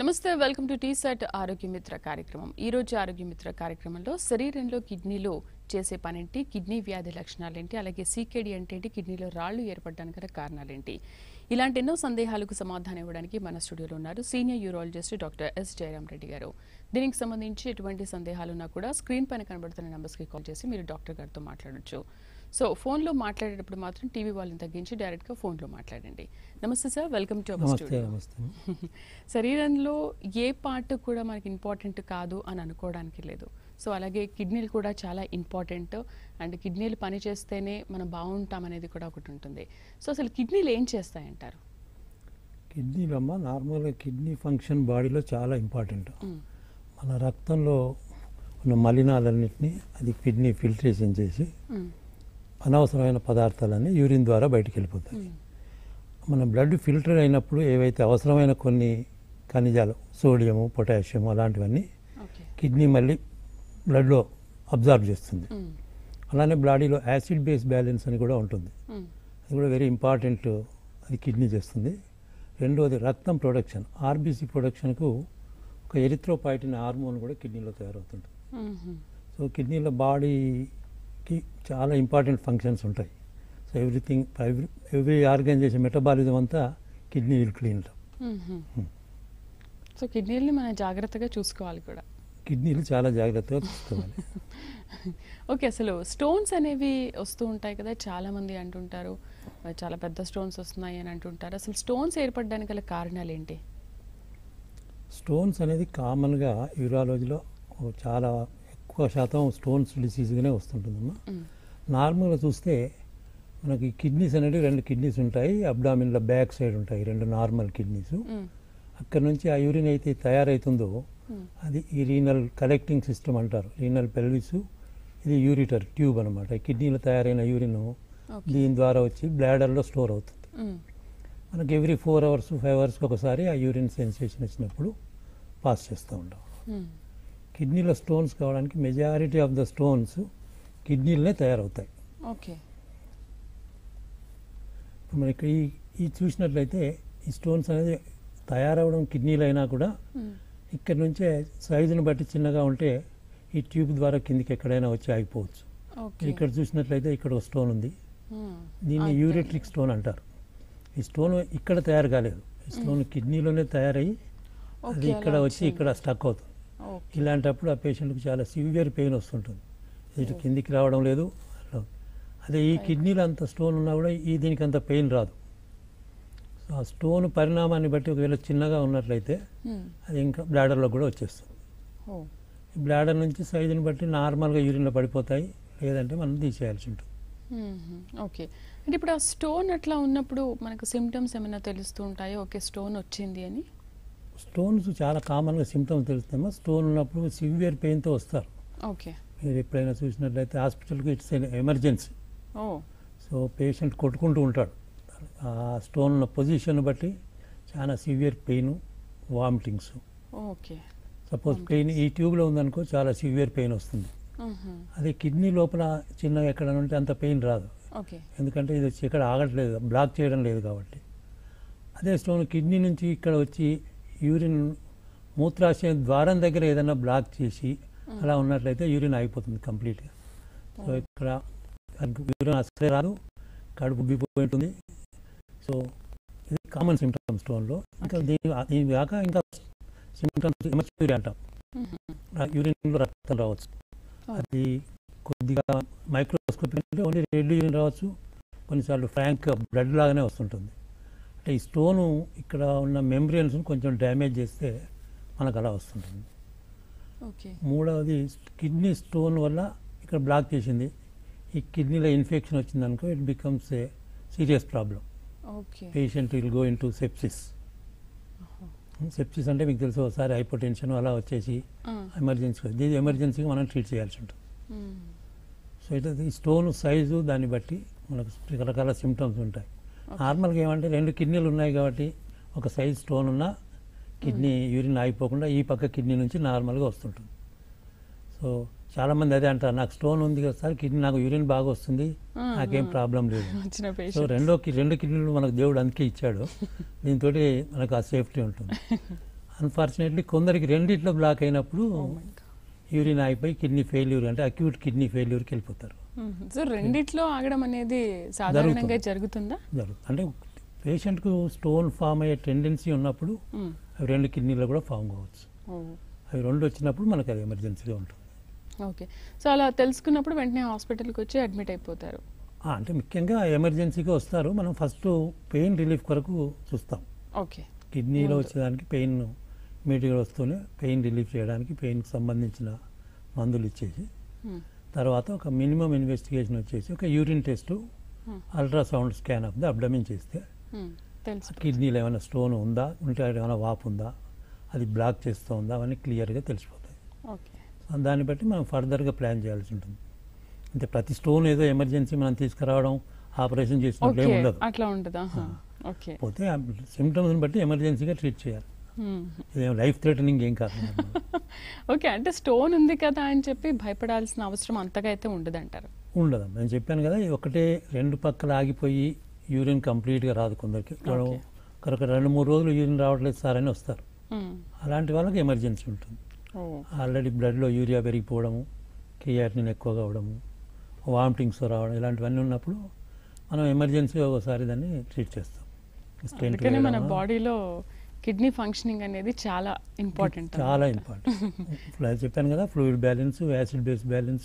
నమస్తే welcome to tea set ఆరోగ్య మిత్ర కార్యక్రమం ఈ రోజు ఆరోగ్య మిత్ర కార్యక్రమంలో శరీరంలో కిడ్నీలో చేసే పనేంటి కిడ్నీ వ్యాధి లక్షణాలేంటి అలాగే సీకేడి అంటే ఏంటి కిడ్నీలో రాళ్లు ఏర్పడడానికి గల కారణాలేంటి ఇలాంటి ఎన్నో సందేహాలకు సమాధానం ఇవ్వడానికి మన స్టూడియోలో ఉన్నారు senior urologist doctor S Jayaram Reddy గారు దీనికి సంబంధించి ఎటువంటి సందేహాలు ఉన్నా కూడా స్క్రీన్ పైన కనబడుతున్న నెంబర్స్కి కాల్ చేసి మీరు డాక్టర్ గారితో మాట్లాడొచ్చు సో ఫోన్లో మాట్లాడేటప్పుడు మాత్రం టీవీ వాళ్ళని తగ్గించి డైరెక్ట్గా ఫోన్లో మాట్లాడండి నమస్తే సార్ వెల్కమ్ టు అవర్ నమస్తే స్టూడియో నమస్తే శరీరంలో ఏ పార్ట్ కూడా మనకి ఇంపార్టెంట్ కాదు అని అనుకోవడానికి లేదు సో అలాగే కిడ్నీలు కూడా చాలా ఇంపార్టెంట్ అండ్ కిడ్నీలు పనిచేస్తేనే మనం బాగుంటాం అనేది కూడా ఒకటి ఉంటుంది సో అసలు కిడ్నీలు ఏం చేస్తాయంటారు కిడ్నీలు అమ్మ నార్మల్గా కిడ్నీ ఫంక్షన్ బాడీలో చాలా ఇంపార్టెంట్ మ్మ్. మన రక్తంలో ఉన్న మలినాలన్నింటినీ అది కిడ్నీ ఫిల్ట్రేషన్ చేసి మ్మ్. అనవసరమైన పదార్థాలన్నీ యూరిన్ ద్వారా బయటికి వెళ్ళిపోతాయి మ్మ్. మన బ్లడ్ ఫిల్టర్ అయినప్పుడు ఏవైతే అవసరమైన కొన్ని ఖనిజాలు సోడియము పొటాషియం అలాంటివన్నీ ఓకే కిడ్నీ మళ్ళీ బ్లడ్లో అబ్జార్బ్ చేస్తుంది మ్మ్. అలానే బాడీలో యాసిడ్ బేస్ బ్యాలెన్స్ అని కూడా ఉంటుంది మ్మ్. అది కూడా వెరీ ఇంపార్టెంట్ అది కిడ్నీ చేస్తుంది రెండోది రక్తం ప్రొడక్షన్ ఆర్బీసీ ప్రొడక్షన్కు ఒక ఎరిథ్రోపాయిటిన్ హార్మోన్ కూడా కిడ్నీలో తయారవుతుంది మ్మ్. సో కిడ్నీలో బాడీకి చాలా ఇంపార్టెంట్ ఫంక్షన్స్ ఉంటాయి so everything every every organ చేసే మెటబాలిజం అంతా కిడ్నీ విల్ క్లీన్ మ్మ్. సో కిడ్నీలని మనం జాగ్రత్తగా చూసుకోవాలి కూడా కిడ్నీలు చాలా జాగ్రత్తగా చూసుకోవాలి ఓకే అసలు స్టోన్స్ అనేవి వస్తూ ఉంటాయి కదా చాలా మంది అంటుంటారు "మరి చాలా పెద్ద స్టోన్స్ వస్తున్నాయి అని అంటుంటారు అసలు స్టోన్స్ ఏర్పడడానికి గల కారణాలు ఏంటి స్టోన్స్ అనేది కామన్గా యూరాలజీలో చాలా ఎక్కువ శాతం స్టోన్స్ డిసీజ్గానే వస్తుంటుందమ్మా మ్మ్. నార్మల్గా చూస్తే మనకి కిడ్నీస్ అనేవి రెండు కిడ్నీస్ ఉంటాయి అబ్డామిన్లో బ్యాక్ సైడ్ ఉంటాయి రెండు నార్మల్ కిడ్నీస్ మ్మ్. అక్కడ నుంచి ఆ యూరిన్ అయితే తయారవుతుందో మ్మ్. అది ఈ రీనల్ కలెక్టింగ్ సిస్టమ్ అంటారు రీనల్ పెల్విస్ ఇది యూరిటర్ ట్యూబ్ అనమాట కిడ్నీలో తయారైన యూరిన్ ఓకే దీని ద్వారా వచ్చి బ్లాడర్లో స్టోర్ అవుతుంది మ్మ్. మనకి ఎవ్రీ ఫోర్ అవర్స్ ఫైవ్ అవర్స్కి ఒకసారి ఆ యూరిన్ సెన్సేషన్ వచ్చినప్పుడు పాస్ చేస్తూ ఉంటాం మ్మ్. కిడ్నీలో స్టోన్స్ కావడానికి మెజారిటీ ఆఫ్ ద స్టోన్స్ కిడ్నీలనే తయారవుతాయి ఓకే ఇప్పుడు మనం ఇక్కడ ఈ ఈ చూసినట్లయితే ఈ స్టోన్స్ అనేది తయారవడం కిడ్నీలు అయినా కూడా మ్మ్. ఇక్కడ నుంచే సైజుని బట్టి చిన్నగా ఉంటే ఈ ట్యూబ్ ద్వారా కిందికి ఎక్కడైనా వచ్చి ఆగిపోవచ్చు ఓకే ఇక్కడ చూసినట్లయితే ఇక్కడ ఒక స్టోన్ ఉంది మ్మ్. దీన్ని అంతే. యూరిట్రిక్ స్టోన్ అంటారు ఈ స్టోన్ ఇక్కడ తయారు కాలేదు ఈ స్టోన్ కిడ్నీలోనే తయారయ్యి అది ఓకే, ఇక్కడ అలా వచ్చి వచ్చింది. ఇక్కడ స్టక్ అవుతుంది ఓకే ఇలాంటప్పుడు ఆ పేషెంట్కి చాలా సివియర్ పెయిన్ వస్తుంటుంది ఇటు కిందికి రావడం లేదు అట్లా. అదే ఈ కిడ్నీలో అంత స్టోన్ ఉన్నా కూడా ఈ దీనికి అంత పెయిన్ రాదు సో ఆ స్టోన్ పరిణామాన్ని బట్టి ఒకవేళ చిన్నగా ఉన్నట్లయితే మ్మ్. అది ఇంకా బ్లాడర్లో కూడా వచ్చేస్తుంది ఓ ఈ బ్లాడర్ నుంచి సైజుని బట్టి నార్మల్గా యూరిన్లో పడిపోతాయి లేదంటే మనం తీసేయాల్సి ఉంటుంది మ్మ్. ఓకే అంటే ఇప్పుడు ఆ స్టోన్ అట్లా ఉన్నప్పుడు మనకు సిమ్టమ్స్ ఏమైనా తెలుస్తూ ఉంటాయో ఓకే స్టోన్ వచ్చింది అని స్టోన్స్ చాలా కామన్గా సిమ్టమ్స్ తెలుస్తామో స్టోన్ ఉన్నప్పుడు సివియర్ పెయిన్తో వస్తారు ఓకే మీరు ఎప్పుడైనా చూసినట్లయితే హాస్పిటల్కి it's emergency oh so patient కొట్టుకుంటూ ఉంటాడు ఆ స్టోన్ ఉన్న పొజిషన్ బట్టి చాలా severe pain vomitings okay suppose pain ఈ ట్యూబ్లో ఉందనుకో చాలా సివియర్ పెయిన్ వస్తుంది మ్మ్. అదే కిడ్నీ లోపల చిన్నగా ఎక్కడ ఉంటే అంత పెయిన్ రాదు ఓకే ఎందుకంటే ఇది వచ్చి ఇక్కడ ఆగట్లేదు బ్లాక్ చేయడం లేదు కాబట్టి అదే స్టోన్ కిడ్నీ నుంచి ఇక్కడ వచ్చి యూరిన్ మూత్రాశయం ద్వారం దగ్గర ఏదైనా బ్లాక్ చేసి అలా ఉన్నట్లయితే యూరిన్ ఆగిపోతుంది కంప్లీట్గా సో ఇక్కడ యూరిన్ అసలే రాదు కడుపు ఉబ్బిపోయి ఉంటుంది సో ఇది కామన్ సిమ్టమ్ స్టోన్లో ఇంకా దీని దీని కాక ఇంకా సిమ్టమ్స్ ఎమర్జెన్సీ అంటాం మ్మ్. యూరిన్లో రక్తం రావచ్చు Oh. అది కొద్దిగా మైక్రోస్కోపిక్ అంటే ఓన్లీ రెడ్ యూరిన్ రావచ్చు కొన్నిసార్లు ఫ్రాంక్ బ్లడ్ లాగానే వస్తుంటుంది అంటే ఈ స్టోను ఇక్కడ ఉన్న మెమ్బ్రియన్స్ కొంచెం డ్యామేజ్ చేస్తే మనకు అలా వస్తుంటుంది ఓకే మూడవది కిడ్నీ స్టోన్ వల్ల ఇక్కడ బ్లాక్ చేసింది ఈ కిడ్నీలో ఇన్ఫెక్షన్ వచ్చిందనుకో it becomes a serious problem okay patient will go into sepsis sepsis అంటే మీకు తెలుసు ఒకసారి హైపర్ టెన్షన్ అలా వచ్చేసి ఆ. ఎమర్జెన్సీ దీని ఎమర్జెన్సీగా మనం ట్రీట్ చేయాల్సి ఉంటుంది మ్మ్. సో ఇట్లా ఈ స్టోన్ సైజు దాన్ని బట్టి మనకు రకరకాల సిమ్టమ్స్ ఉంటాయి నార్మల్గా ఏమంటే రెండు కిడ్నీలు ఉన్నాయి కాబట్టి ఒక సైజ్ స్టోన్ ఉన్న కిడ్నీ యూరిన్ ఆగిపోకుండా ఈ పక్క కిడ్నీ నుంచి నార్మల్గా వస్తుంటుంది సో చాలామంది అదే అంటారు నాకు స్టోన్ ఉంది కదా సార్ కిడ్నీ నాకు యూరిన్ బాగా వస్తుంది ఆ, నాకేం ఆ. ప్రాబ్లం లేదు వచ్చిన సో పేషెంట్ రెండో కి- రెండు కిడ్నీలు మనకు దేవుడు అందుకే ఇచ్చాడు దీంతో మనకు ఆ సేఫ్టీ ఉంటుంది అన్ఫార్చునేట్లీ కొందరికి రెండిట్లో బ్లాక్ అయినప్పుడు యూరిన్ ఆగిపోయి కిడ్నీ ఫెయిల్యూర్ అంటే అక్యూట్ కిడ్నీ ఫెయిల్యూర్కి వెళ్ళిపోతారు సో రెండిట్లో ఆగడం అనేది సాధారణంగా జరుగుతుందా జరుగుతుంది అంటే పేషెంట్కు స్టోన్ ఫామ్ అయ్యే టెండెన్సీ ఉన్నప్పుడు మ్మ్. అవి రెండు కిడ్నీలో కూడా ఫామ్ కావచ్చు ఓ, అవి రెండు వచ్చినప్పుడు మనకు అది ఎమర్జెన్సీగా ఉంటుంది ఓకే సో అలా తెలుసుకున్నప్పుడు వెంటనే హాస్పిటల్కి వచ్చి అడ్మిట్ అయిపోతారు ఆ, అంటే ముఖ్యంగా ఎమర్జెన్సీగా వస్తారు మనం ఫస్ట్ పెయిన్ రిలీఫ్ కొరకు చూస్తాం ఓకే కిడ్నీలో వచ్చేదానికి పెయిన్ ఇమీడియట్గా వస్తూనే పెయిన్ రిలీఫ్ చేయడానికి పెయిన్కి సంబంధించిన మందులు ఇచ్చేసి మ్మ్. తర్వాత ఒక మినిమం ఇన్వెస్టిగేషన్ వచ్చేసి ఒక urine test Hmm. Ultrasound scan of the abdomen చేస్తే మ్మ్. తెలుసు కిడ్నీలో ఏమైనా స్టోన్ ఉందా ఉంటే ఏమైనా వాపు ఉందా అది బ్లాక్ చేస్తూ ఉందా అవన్నీ క్లియర్గా తెలిసిపోతాయి ఓకే సో దాన్ని బట్టి మనం ఫర్దర్గా ప్లాన్ చేయాల్సి ఉంటుంది అంటే ప్రతి స్టోన్ ఏదో ఎమర్జెన్సీ మనం తీసుకురావడం ఆపరేషన్ చేసినట్లు ఓకే ఏమి ఉండదు అట్లా ఉంటుందా ఆహా. ఓకే పోతే సిమ్టమ్స్ని బట్టి ఎమర్జెన్సీగా ట్రీట్ చేయాలి మ్మ్. ఇదేం లైఫ్ థ్రెటనింగ్ ఏం కాదు ఓకే అంటే స్టోన్ ఉంది కదా అని చెప్పి భయపడాల్సిన అవసరం అంతగా అయితే ఉండదంటారు ఉండదు నేను చెప్పాను కదా ఇది ఒకటే రెండు పక్కల ఆగిపోయి యూరిన్ కంప్లీట్గా రాదు కొందరికి Okay. ఒక రెండు మూడు రోజులు యూరిన్ రావట్లేదు సార్ అని వస్తారు మ్మ్. అలాంటి వాళ్ళకి ఎమర్జెన్సీ ఉంటుంది ఓ ఆల్రెడీ బ్లడ్లో యూరియా పెరిగిపోవడము క్రియాటిన్ ఎక్కువగా అవడము వామిటింగ్స్ రావడం ఇలాంటివన్నీ ఉన్నప్పుడు మనం ఎమర్జెన్సీగా ఒకసారి దాన్ని ట్రీట్ చేస్తాం Stent అందుకనే మన వేయడమా, బాడీలో కిడ్నీ ఫంక్షనింగ్ అనేది చాలా ఇంపార్టెంట్ చాలా ఇంపార్టెంట్ చెప్పాను కదా fluid balance acid base balance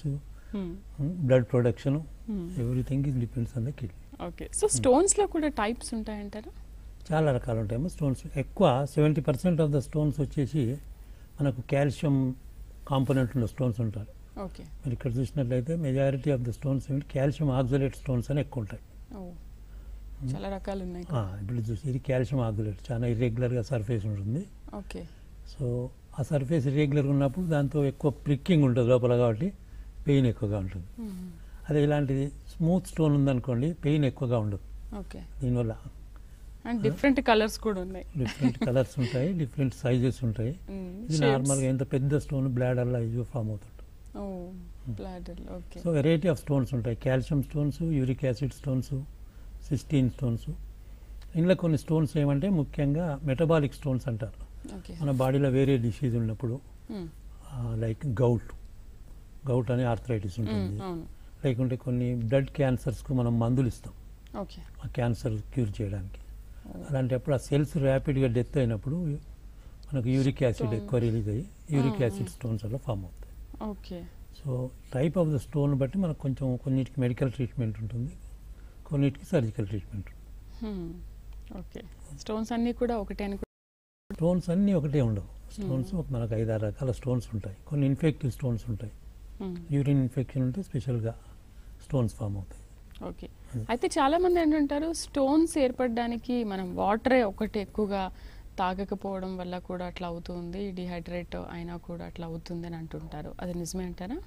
blood production everything is depends on the kidney okay so stones లో కూడా టైప్స్ ఉంటాయంటారా చాలా రకాలు ఉంటాయేమో స్టోన్స్ ఎక్కువ seventy percent of the stones వచ్చేసి మనకు కాల్షియం కాంపోనెంట్ ఉన్న స్టోన్స్ ఉంటారు ఓకే మీరు ఇక్కడ చూసినట్లయితే మెజారిటీ ఆఫ్ ద స్టోన్స్ ఏంటి కాల్షియం ఆక్సిలేట్ స్టోన్స్ అని ఎక్కువ ఉంటాయి ఓ చాలా రకాలు ఉన్నాయి ఆ, ఇప్పుడు చూసి ఇది కాల్షియం ఆక్సిలేట్ చాలా ఇర్రెగ్యులర్గా సర్ఫేస్ ఉంటుంది ఓకే సో ఆ సర్ఫేస్ ఇర్రెగ్యులర్గా ఉన్నప్పుడు దాంతో ఎక్కువ ప్రిక్కింగ్ ఉంటుంది లోపల కాబట్టి పెయిన్ ఎక్కువగా ఉంటుంది అదే ఇలాంటిది స్మూత్ స్టోన్ ఉందనుకోండి పెయిన్ ఎక్కువగా ఉండదు ఓకే దీనివల్ల అండ్ డిఫరెంట్ కలర్స్ కూడా ఉన్నాయి డిఫరెంట్ కలర్స్ ఉంటాయి డిఫరెంట్ సైజెస్ ఉంటాయి Mm, ఇది shades. నార్మల్గా ఎంత పెద్ద స్టోన్ బ్లాడర్లో ఇది ఫామ్ అవుతుంది ఓ bladder okay so variety of stones ఉంటాయి calcium stones uric acid stones cystine stones ఇందులో కొన్ని స్టోన్స్ ఏమంటే ముఖ్యంగా మెటబాలిక్ స్టోన్స్ అంటారు ఓకే మన బాడీలో వేరే డిసీజ్ ఉన్నప్పుడు లైక్ గౌట్ గౌట్ అనే ఆర్థరైటిస్ ఉంటుంది అవును లేకుంటే కొన్ని బ్లడ్ క్యాన్సర్స్కు మనం మందులు ఇస్తాం ఓకే ఆ క్యాన్సర్ క్యూర్ చేయడానికి అలాంటప్పుడు ఆ సెల్స్ ర్యాపిడ్గా డెత్ అయినప్పుడు మనకు యూరిక్ యాసిడ్ Stone. ఎక్కువ రిలీజ్ అయ్యి యూరిక్ Ah, యాసిడ్ స్టోన్స్ వల్ల ఫామ్ అవుతాయి okay so type of the stone బట్టి మనకు కొంచెం కొన్నిటికి మెడికల్ ట్రీట్మెంట్ ఉంటుంది కొన్నిటికి సర్జికల్ ట్రీట్మెంట్ ఓకే స్టోన్స్ అన్ని కూడా ఒకటే అని స్టోన్స్ అన్నీ ఒకటే ఉండవు స్టోన్స్ మనకు ఐదారు రకాల స్టోన్స్ ఉంటాయి కొన్ని ఇన్ఫెక్టివ్ స్టోన్స్ ఉంటాయి యూరిన్ ఇన్ఫెక్షన్ ఉంటే స్పెషల్గా స్టోన్స్ ఫామ్ అవుతాయి ఓకే అయితే చాలా మంది ఏంటంటారు స్టోన్స్ ఏర్పడడానికి మనం వాటరే ఒకటి ఎక్కువగా తాగకపోవడం వల్ల కూడా అట్లా అవుతుంది డిహైడ్రేట్ అయినా కూడా అట్లా అవుతుంది అని అంటుంటారు అది నిజమే అంటారా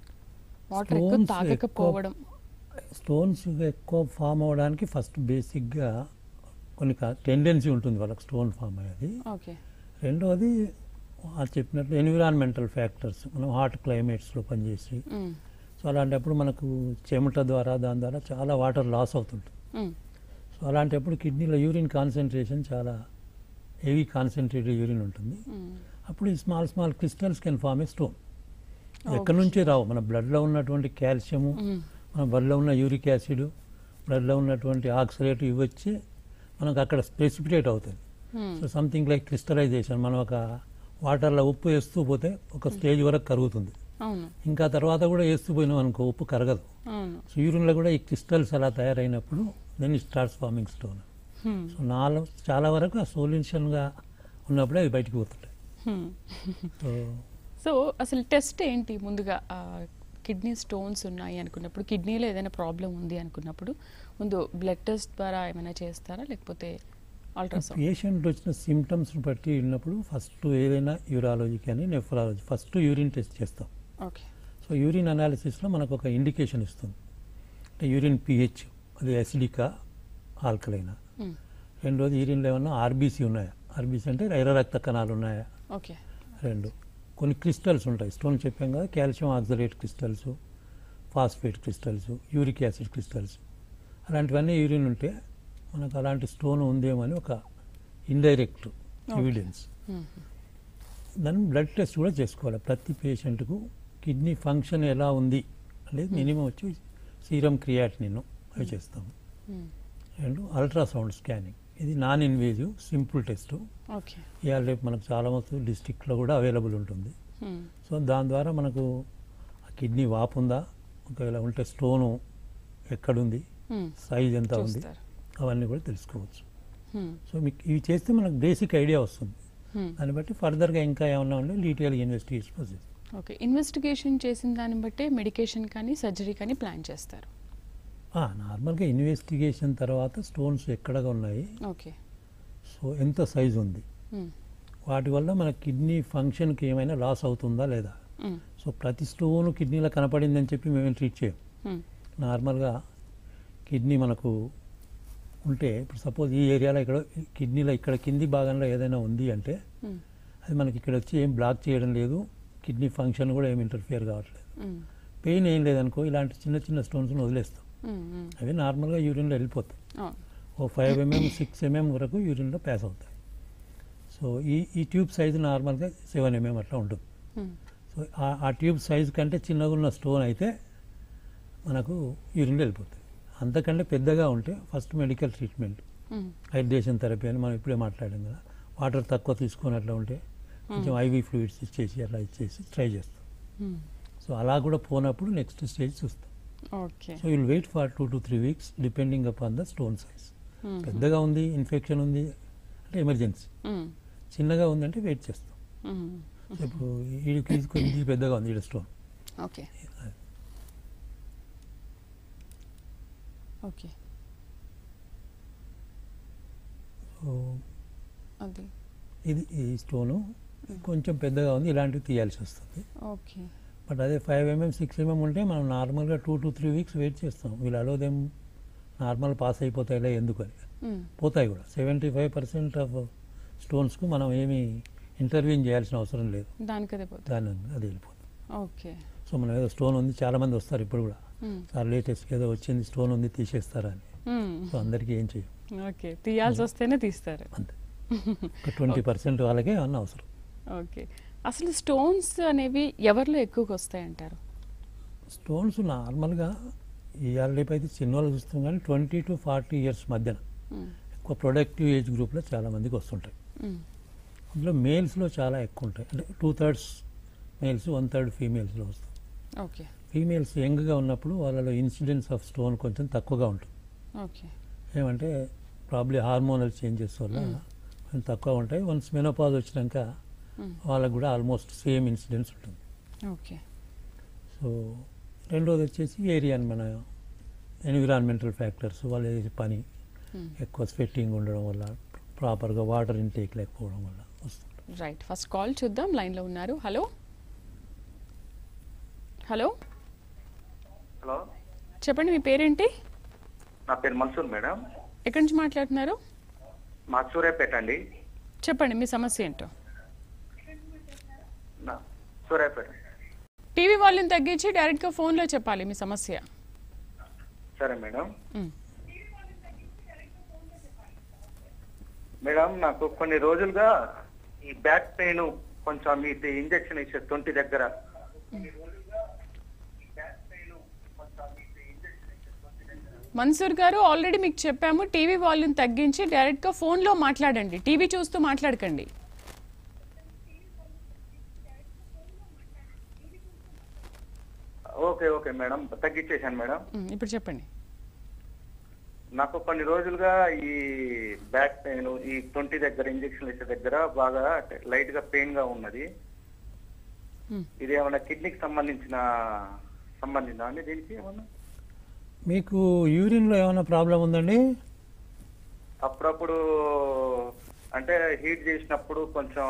వాటర్ ఎక్కువ Stones తాగకపోవడం స్టోన్స్ ఎక్కువ ఫామ్ అవ్వడానికి ఫస్ట్ బేసిక్గా కొన్ని టెండెన్సీ ఉంటుంది వాళ్ళకి స్టోన్ ఫామ్ అయ్యేది ఓకే రెండవది వాళ్ళు చెప్పినట్లు ఎన్విరాన్మెంటల్ ఫ్యాక్టర్స్ మనం హాట్ క్లైమేట్స్లో పనిచేసి మ్మ్. సో అలాంటప్పుడు మనకు చెమట ద్వారా దాని ద్వారా చాలా వాటర్ లాస్ అవుతుంటుంది మ్మ్. సో అలాంటప్పుడు కిడ్నీలో యూరిన్ కాన్సన్ట్రేషన్ చాలా హెవీ కాన్సన్ట్రేటెడ్ యూరిన్ ఉంటుంది మ్మ్. అప్పుడు ఈ small small crystals can form a stone ఎక్కడి నుంచే రావు మన బ్లడ్లో ఉన్నటువంటి కాల్షియము మ్మ్. మన బ్లడ్లో ఉన్న యూరిక్ యాసిడ్ బ్లడ్లో ఉన్నటువంటి ఆక్సిలేట్ ఇవి వచ్చి మనకు అక్కడ స్పెసిపిటేట్ అవుతుంది మ్మ్. సో సంథింగ్ లైక్ క్రిస్టలైజేషన్ మనం ఒక వాటర్లో ఉప్పు వేస్తూ పోతే ఒక స్టేజ్ వరకు కరుగుతుంది అవును ఇంకా తర్వాత కూడా వేస్తూ పోయినాం అనుకో ఉప్పు కరగదు అవును సో యూరిన్లో కూడా ఈ క్రిస్టల్స్ అలా తయారైనప్పుడు then it starts forming stone మ్మ్. సో నాలో చాలా వరకు ఆ సొల్యూషన్గా ఉన్నప్పుడే అవి బయటికి పోతుంటాయి మ్మ్. సో సో అసలు టెస్ట్ ఏంటి ముందుగా కిడ్నీ స్టోన్స్ ఉన్నాయి అనుకున్నప్పుడు కిడ్నీలో ఏదైనా ప్రాబ్లం ఉంది అనుకున్నప్పుడు ముందు బ్లడ్ టెస్ట్ ద్వారా ఏమైనా చేస్తారా లేకపోతే అల్ట్రాసౌండ్ పేషెంట్ వచ్చిన సిమ్టమ్స్ బట్టి ఉన్నప్పుడు ఫస్ట్ ఏదైనా యూరాలజీ కానీ నెఫ్రాలజీ ఫస్ట్ యూరిన్ టెస్ట్ చేస్తాం ఓకే సో యూరిన్ అనాలిసిస్లో మనకు ఒక ఇండికేషన్ ఇస్తుంది అంటే యూరిన్ పిహెచ్ అది అసిడికా ఆల్కలైనా రెండోది యూరిన్లో ఏమన్నా ఆర్బీసీ ఉన్నాయా ఆర్బీసీ అంటే ఎర్ర రక్త కణాలు ఉన్నాయా ఓకే రెండు కొన్ని క్రిస్టల్స్ ఉంటాయి స్టోన్ చెప్పాం కదా calcium oxalate crystals phosphate crystals uric acid crystals అలాంటివన్నీ యూరిన్ ఉంటే మనకు అలాంటి స్టోన్ ఉందేమో అని ఒక ఇండైరెక్ట్ ఎవిడెన్స్ దాన్ని బ్లడ్ టెస్ట్ కూడా చేసుకోవాలి ప్రతి పేషెంట్కు కిడ్నీ ఫంక్షన్ ఎలా ఉంది అనేది మినిమం వచ్చి సీరం క్రియాటినిన్ అవి చేస్తాము మ్మ్. అండ్ అల్ట్రాసౌండ్ స్కానింగ్ ఇది non invasive simple test okay ఇవాళ రేపు మనకు చాలా మస్తు డిస్టిక్లో కూడా అవైలబుల్ ఉంటుంది మ్మ్. సో దాని ద్వారా మనకు ఆ కిడ్నీ వాపు ఉందా ఒకవేళ ఉంటే స్టోను ఎక్కడుంది మ్మ్. సైజ్ ఎంత ఉంది చూస్తారు అవన్నీ కూడా తెలుసుకోవచ్చు మ్మ్. సో మీకు ఇవి చేస్తే మనకు బేసిక్ ఐడియా వస్తుంది మ్మ్. దాన్ని బట్టి ఫర్దర్గా ఇంకా ఏమన్నా ఉంటే detail investigation process okay investigation చేసిన దాన్ని బట్టే మెడికేషన్ కానీ సర్జరీ కానీ ప్లాన్ చేస్తారు నార్మల్గా ఇన్వెస్టిగేషన్ తర్వాత స్టోన్స్ ఎక్కడగా ఉన్నాయి ఓకే సో ఎంత సైజ్ ఉంది మ్మ్. వాటి వల్ల మన కిడ్నీ ఫంక్షన్కి ఏమైనా లాస్ అవుతుందా లేదా మ్మ్. సో ప్రతి స్టోను కిడ్నీలో కనపడిందని చెప్పి మేము ట్రీట్ చేయం మ్మ్. నార్మల్గా కిడ్నీ మనకు ఉంటే ఇప్పుడు సపోజ్ ఈ ఏరియాలో ఇక్కడ కిడ్నీలో ఇక్కడ కింది భాగంలో ఏదైనా ఉంది అంటే మ్మ్. అది మనకి ఇక్కడ వచ్చి ఏం బ్లాక్ చేయడం లేదు కిడ్నీ ఫంక్షన్ కూడా ఏం ఇంటర్ఫియర్ కావట్లేదు మ్మ్. పెయిన్ ఏం లేదనుకో ఇలాంటి చిన్న చిన్న స్టోన్స్ని వదిలేస్తాం మ్మ్. మ్మ్. అవి నార్మల్గా యూరిన్లో వెళ్ళిపోతాయి అవును ఓ ఫైవ్ ఎంఎం సిక్స్ ఎంఎం వరకు యూరిన్లో పాస్ అవుతాయి సో ఈ ఈ ట్యూబ్ సైజు నార్మల్గా సెవెన్ ఎంఎం అట్లా ఉంటుంది మ్మ్. సో ఆ- ఆ ట్యూబ్ సైజు కంటే చిన్నగా ఉన్న స్టోన్ అయితే మనకు యూరిన్లో వెళ్ళిపోతుంది అంతకంటే పెద్దగా ఉంటే ఫస్ట్ మెడికల్ ట్రీట్మెంట్ మ్మ్. హైడ్రేషన్ థెరపీ అని మనం ఇప్పుడే మాట్లాడాం కదా వాటర్ తక్కువ తీసుకున్నట్లు ఉంటే కొంచెం ఐవీ ఫ్లూయిడ్స్ ఇచ్చేసి అలా ఇచ్చేసి ట్రై చేస్తాం మ్మ్. సో అలా కూడా పోనప్పుడు నెక్స్ట్ స్టేజ్ చూస్తాం okay so will wait for two to three weeks depending upon the stone size మ్మ్. పెద్దగా ఉంది ఇన్ఫెక్షన్ ఉంది అంటే ఎమర్జెన్సీ మ్మ్. చిన్నగా ఉందంటే వెయిట్ చేస్తాం మ్మ్. సో ఇప్పుడు వీడికి కొద్ది పెద్దగా ఉంది ఈడ స్టోన్ ఓకే ఓకే సో అది ఇది ఈ స్టోను కొంచెం పెద్దగా ఉంది ఇలాంటివి తీయాల్సి వస్తుంది ఓకే బట్ అదే ఫైవ్ ఎంఎం సిక్స్ ఎంఎం ఉంటే మనం నార్మల్గా two to three weeks wait చేస్తాం వీళ్ళు అలోదేం నార్మల్ పాస్ అయిపోతాయిలే ఎందుకని మ్మ్. పోతాయి కూడా సెవెంటీ ఫైవ్ పర్సెంట్ ఆఫ్ స్టోన్స్కు మనం ఏమీ ఇంటర్వ్యూన్ చేయాల్సిన అవసరం లేదు దానికదే పోతుంది దాని అది వెళ్ళిపోతుంది ఓకే సో మనం ఏదో స్టోన్ ఉంది చాలామంది వస్తారు ఇప్పుడు కూడా మ్మ్. సార్ లేటెస్ట్ ఏదో వచ్చింది స్టోన్ ఉంది తీసేస్తారా అని మ్మ్. సో అందరికీ ఏం చేయం ఓకే తీయాల్సి వస్తేనే తీస్తారు అంతే ఒక ట్వంటీ పర్సెంట్ వాళ్ళకే అన్న అవసరం ఓకే అసలు స్టోన్స్ అనేవి ఎవరిలో ఎక్కువగా వస్తాయంటారు స్టోన్స్ నార్మల్గా ఇవాళ రేపు అయితే చిన్నవాళ్ళు చూస్తాం కానీ ట్వంటీ టు ఫార్టీ ఇయర్స్ మధ్యన మ్మ్. ఎక్కువ ప్రొడక్టివ్ ఏజ్ గ్రూప్లో చాలా మందికి వస్తుంటాయి మ్మ్. అందులో మేల్స్లో చాలా ఎక్కువ ఉంటాయి అంటే two thirds males one third ఫీమేల్స్లో వస్తాయి ఓకే ఫీమేల్స్ యంగ్గా ఉన్నప్పుడు వాళ్ళలో ఇన్సిడెన్స్ ఆఫ్ స్టోన్ కొంచెం తక్కువగా ఉంటుంది ఓకే ఏమంటే ప్రాబ్లీ హార్మోనల్ చేంజెస్ వల్ల Mm. కొంచెం తక్కువ ఉంటాయి వన్స్ మెనోపాజ్ వచ్చినాక మ్మ్. వాళ్ళకు కూడా ఆల్మోస్ట్ సేమ్ ఇన్సిడెన్స్ ఉంటుంది ఓకే సో రెండోది వచ్చేసి ఏరియా మన ఎన్విరాన్మెంటల్ ఫ్యాక్టర్స్ వాళ్ళు చేసే పని మ్మ్. ఎక్కువ స్వెట్టింగ్ ఉండడం వల్ల ప్రాపర్గా వాటర్ ఇంటేక్ లేకపోవడం వల్ల వస్తుంది రైట్ ఫస్ట్ కాల్ చూద్దాం లైన్లో ఉన్నారు హలో హలో హలో చెప్పండి మీ పేరేంటి నా పేరు మన్సూర్ మేడం ఎక్కడి నుంచి మాట్లాడుతున్నారు మా సూర్యాపేట అండి చెప్పండి మీ సమస్య ఏంటో నా సూర్యాపేట టీవీ వాల్యూమ్ తగ్గించి డైరెక్ట్గా ఫోన్లో చెప్పాలి మీ సమస్య సరే మేడం మ్మ్. మేడం నాకు కొన్ని రోజులుగా ఈ బ్యాక్ పెయిన్ కొంచెం ఇది ఇంజక్షన్ ఇచ్చే తొంటి దగ్గర మన్సూర్ గారు ఆల్రెడీ మీకు చెప్పాము టీవీ వాల్యూమ్ తగ్గించి డైరెక్ట్గా ఫోన్లో మాట్లాడండి టీవీ చూస్తూ మాట్లాడకండి ఓకే ఓకే మేడం తగ్గించేశాను మేడం మ్మ్. ఇప్పుడు చెప్పండి నాకు కొన్ని రోజులుగా ఈ బ్యాక్ పెయిన్ ఈ తొంటి దగ్గర ఇంజక్షన్ ఇచ్చే దగ్గర బాగా లైట్ గా పెయిన్ గా ఉన్నది మ్మ్. ఇది ఏమన్నా కిడ్నీకి సంబంధించిన సంబంధిందా అండి దీనికి ఏమన్నా మీకు యూరిన్లో ఏమైనా ప్రాబ్లం ఉందండి అప్పుడప్పుడు అంటే హీట్ చేసినప్పుడు కొంచెం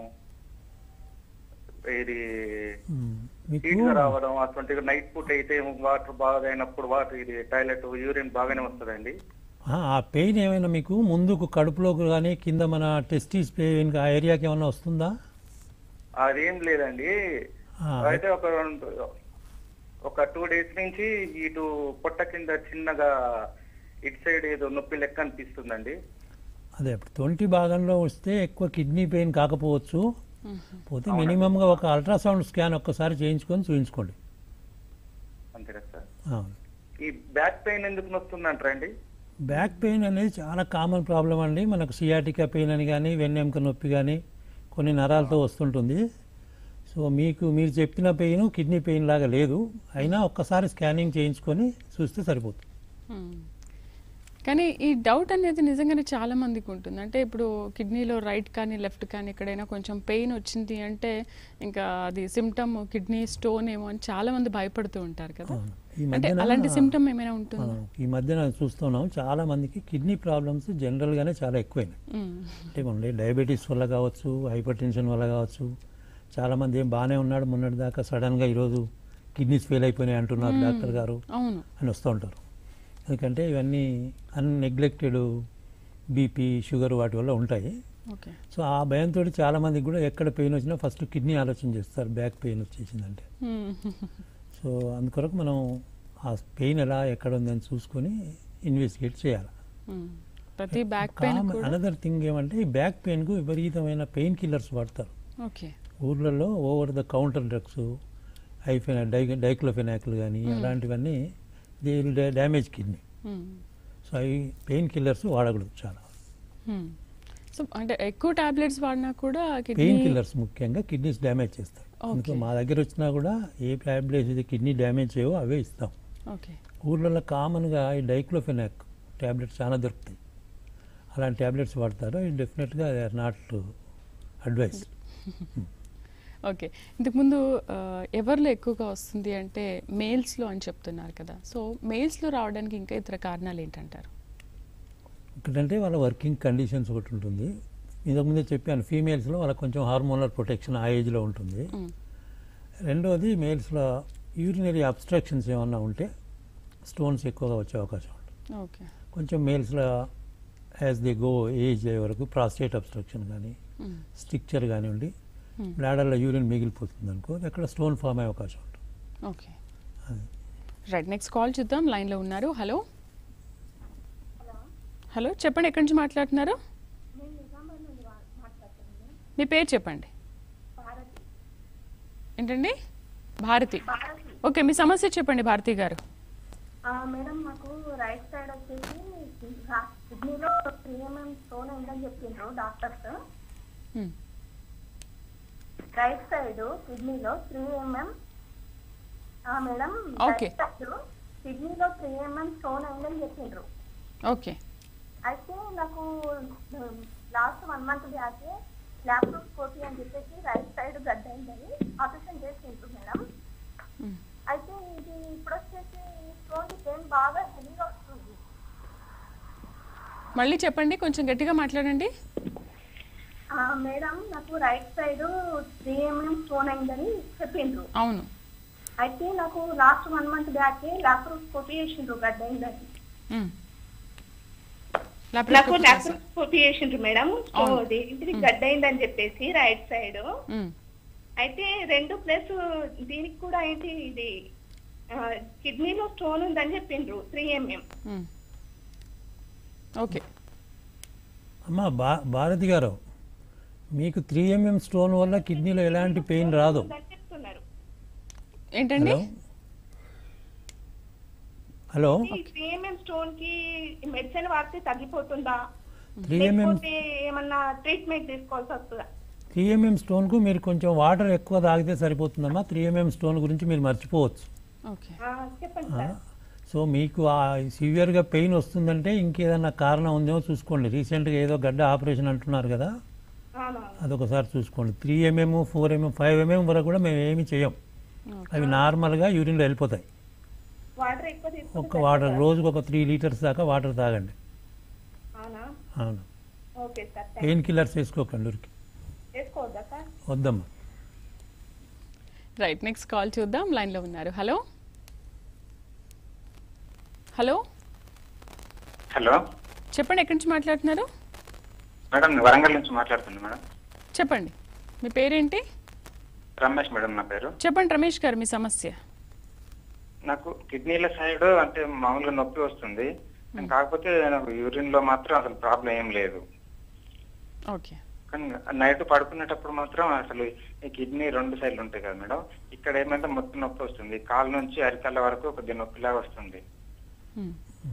ఇది మ్మ్. మీకు హీట్ గా రావడం అటువంటి నైట్ పూట అయితే వాటర్ బాగా అయినప్పుడు వాటర్ ఇది టాయిలెట్ యూరిన్ బాగానే వస్తుందండి ఆ, ఆ పెయిన్ ఏమైనా మీకు ముందుకు కడుపులోకి కానీ కింద మన టెస్టిస్ పెయిన్ ఆ ఏరియాకి ఏమైనా వస్తుందా అదేం లేదండి ఆ, అయితే ఒక రెండు ఒక టూ డేస్ నుంచి ఇటు పొట్ట కింద చిన్నగా ఇటు సైడ్ ఏదో నొప్పి లెక్క అనిపిస్తుందండి అదే ఇప్పుడు తొంటి భాగంలో వస్తే ఎక్కువ కిడ్నీ పెయిన్ కాకపోవచ్చు పోతే మినిమంగా ఒక అల్ట్రాసౌండ్ స్కాన్ ఒక్కసారి చేయించుకొని చూయించుకోండి అంతే కదా సార్ అవును ఈ బ్యాక్ పెయిన్ ఎందుకు నొస్తుందంటారా అండి బ్యాక్ పెయిన్ అనేది చాలా కామన్ ప్రాబ్లం అండి మనకు సియాటికా పెయిన్ అని కానీ వెన్నెముక నొప్పి కానీ కొన్ని నరాలతో వస్తుంటుంది సో మీకు మీరు చెప్పిన పెయిన్ కిడ్నీ పెయిన్ లాగా లేదు అయినా ఒక్కసారి స్కానింగ్ చేయించుకొని చూస్తే సరిపోతుంది మ్మ్. కానీ ఈ డౌట్ అనేది నిజంగానే చాలా మందికి ఉంటుంది అంటే ఇప్పుడు కిడ్నీలో రైట్ కానీ లెఫ్ట్ కానీ ఎక్కడైనా కొంచెం పెయిన్ వచ్చింది అంటే ఇంకా అది సిమ్టమ్ కిడ్నీ స్టోన్ ఏమో అని చాలా మంది భయపడుతూ ఉంటారు కదా అవును. ఈ అంటే మధ్యన అలాంటి సిమ్టమ్ ఏమైనా ఉంటుందా మనం ఈ మధ్యన చూస్తున్నాం చాలా మందికి కిడ్నీ ప్రాబ్లమ్స్ జనరల్గానే చాలా ఎక్కువైనాయి మ్మ్. అంటే మన డయాబెటీస్ వల్ల కావచ్చు హైపర్ టెన్షన్ వల్ల కావచ్చు చాలామంది ఏం బాగానే ఉన్నాడు మొన్నటి దాకా సడన్గా ఈరోజు కిడ్నీస్ ఫెయిల్ అయిపోయినాయి అంటున్నారు డాక్టర్ గారు అవును అని వస్తూ ఉంటారు ఎందుకంటే ఇవన్నీ అన్నెగ్లెక్టెడ్ బీపీ షుగర్ వాటి వల్ల ఉంటాయి ఓకే సో ఆ భయంతో చాలామందికి కూడా ఎక్కడ పెయిన్ వచ్చినా ఫస్ట్ కిడ్నీ ఆలోచన చేస్తారు బ్యాక్ పెయిన్ వచ్చేసిందంటే మ్మ్. సో అందుకొరకు మనం ఆ పెయిన్ ఎలా ఎక్కడ ఉందని చూసుకొని ఇన్వెస్టిగేట్ చేయాలి మ్మ్. ప్రతి బ్యాక్ పెయిన్ కూడా అనదర్ థింగ్ ఏమంటే ఈ బ్యాక్ పెయిన్కు విపరీతమైన పెయిన్ కిల్లర్స్ వాడతారు ఓకే ఊర్లలో ఓవర్ ద కౌంటర్ డ్రగ్స్ ఐఫెనా డై డైక్లోఫెనాక్లు కానీ అలాంటివన్నీ దే విల్ డ్యామేజ్ కిడ్నీ మ్మ్. సో అవి పెయిన్ కిల్లర్స్ వాడకూడదు చాలా మ్మ్. సో అంటే ఎక్కువ టాబ్లెట్స్ వాడినా కూడా పెయిన్ కిడ్నీ కిల్లర్స్ ముఖ్యంగా కిడ్నీస్ డ్యామేజ్ చేస్తాయి అందుకే మా దగ్గర వచ్చినా కూడా ఏ టాబ్లెట్స్ ఇది కిడ్నీ డ్యామేజ్ చేయవో అవే ఇస్తాం ఓకే ఊర్లలో కామన్గా ఈ డైక్లోఫెనాక్ ట్యాబ్లెట్స్ చాలా దొరుకుతాయి అలాంటి ట్యాబ్లెట్స్ వాడతారు ఇది డెఫినెట్గా they are not advise okay ఇంతకుముందు ఆ, ఎవరిలో ఎక్కువగా వస్తుంది అంటే మేల్స్లో అని చెప్తున్నారు కదా సో మేల్స్లో రావడానికి ఇంకా ఇతర కారణాలు ఏంటంటారు ఒకటంటే వాళ్ళ వర్కింగ్ కండిషన్స్ ఒకటి ఉంటుంది ఇంతకుముందే చెప్పాను ఫీమేల్స్లో వాళ్ళకి కొంచెం హార్మోనల్ ప్రొటెక్షన్ ఆ ఏజ్లో ఉంటుంది మ్మ్. రెండోది మేల్స్లో యూరినరీ అబ్స్ట్రక్షన్స్ ఏమన్నా ఉంటే స్టోన్స్ ఎక్కువగా వచ్చే అవకాశం ఉంటుంది ఓకే కొంచెం మేల్స్లో యాజ్ దే గో ఏజ్ అయ్యే వరకు ప్రాస్టేట్ అబ్స్ట్రక్షన్ కానీ మ్మ్. స్టిక్చర్ కానివ్వండి మ్మ్. బ్లాడర్లో యూరిన్ మిగిలిపోతుంది అనుకో అక్కడ స్టోన్ ఫామ్ అయ్యే అవకాశం ఉంటుంది ఓకే అది రైట్ నెక్స్ట్ కాల్ చూద్దాం లైన్లో ఉన్నారు హలో హలో చెప్పండి ఎక్కడి నుంచి మాట్లాడుతున్నారు మీ పేరు చెప్పండి ఏంటండి భారతి ఓకే మీ సమస్య చెప్పండి భారతి గారు ఆ, మేడం నాకు రైట్ సైడ్ వచ్చేసి కిడ్నీలో త్రీ ఎంఎం స్టోన్ ఉందని చెప్పిండ్రు డాక్టర్స్ మ్మ్. రైట్ సైడ్ కిడ్నీలో three mm madam Okay. Right side కిడ్నీలో త్రీ ఎంఎం స్టోన్ అయిందని చెప్పిండ్రు ఓకే అయితే నాకు last one month back laparoscopy అని చెప్పేసి రైట్ సైడ్ గడ్డ అయిందని ఆపరేషన్ చేసిండ్రు మేడం మ్మ్. అయితే ఇది ఇప్పుడు వచ్చేసి స్టోన్ పెయిన్ బాగా హెవీగా వస్తుంది మళ్ళీ చెప్పండి కొంచెం గట్టిగా మాట్లాడండి ఆ, మేడం నాకు right side three mm stone అయిందని చెప్పిండ్రు అవును అయితే నాకు last one month back laparoscopy చేసిండ్రు గడ్డ అయిందని మ్మ్. నాకు లాప్రోస్కోపీ చేశారు. లాప్రోస్కోపీ చేసిండ్రు మేడం సో అవును. ఇది ఇది గడ్డ అయిందని చెప్పేసి రైట్ సైడ్ మ్మ్. అయితే రెండు ప్లస్ దీనికి కూడా ఏంటి ఇది ఆ, కిడ్నీలో స్టోన్ ఉందని చెప్పిండ్రు త్రీ ఎంఎం మ్మ్. ఓకే అమ్మ భా భారతి గారు మీకు త్రీ ఎంఎం స్టోన్ వల్ల కిడ్నీలో ఎలాంటి పెయిన్ రాదు ఉందని చెప్తున్నారు ఏంటండి హలో హలో ఈ త్రీ ఎంఎం స్టోన్ కి మెడిసిన్ వాడితే తగ్గిపోతుందా త్రీ ఎంఎం లేకపోతే ఏమన్నా ట్రీట్మెంట్ తీసుకోవాల్సి వస్తుందా త్రీ ఎంఎం స్టోన్కు మీరు కొంచెం వాటర్ ఎక్కువ తాగితే సరిపోతుందమ్మా త్రీ ఎంఎం స్టోన్ గురించి మీరు మర్చిపోవచ్చు ఓకే ఆ, చెప్పండి ఆ, సార్ సో మీకు ఆ సివియర్గా పెయిన్ వస్తుందంటే ఇంకేదన్నా కారణం ఉందేమో చూసుకోండి రీసెంట్గా ఏదో గడ్డ ఆపరేషన్ అంటున్నారు కదా అవునా అదొకసారి చూసుకోండి three mm four mm five mm వరకు కూడా మేము ఏమీ చేయం ఓకే. అవి నార్మల్గా యూరిన్లో వెళ్ళిపోతాయి వాటర్ ఎక్కువ తీసుకుంటే ఒక వాటర్ రోజుకు ఒక త్రీ లీటర్స్ దాకా వాటర్ తాగండి అవునా అవును okay sir thanks. Pain killers వేసుకోకండి ఊరికి వేసుకోవద్దా సార్ వద్దమ్మా రైట్ నెక్స్ట్ కాల్ చూద్దాం లైన్లో ఉన్నారు హలో హలో హలో చెప్పండి ఎక్కడి నుంచి మాట్లాడుతున్నారు మేడం నేను వరంగల్ నుంచి మాట్లాడుతున్నాను మేడం చెప్పండి మీ పేరేంటి రమేష్ మేడం నా పేరు చెప్పండి రమేష్ గారు మీ సమస్య నాకు కిడ్నీల సైడ్ అంటే మామూలుగా నొప్పి వస్తుంది కాకపోతే నాకు యూరిన్ లో మాత్రం అసలు ప్రాబ్లం ఏం లేదు ఓకే కానీ నైట్ పడుకునేటప్పుడు మాత్రం అసలు ఈ కిడ్నీ రెండు సైడ్లు ఉంటాయి కదా మేడం ఇక్కడ ఏమైతే మొత్తం నొప్పి వస్తుంది కాళ్ళ నుంచి అరికాళ్ళ వరకు కొద్దిగా నొప్పిలాగా వస్తుంది మ్మ్.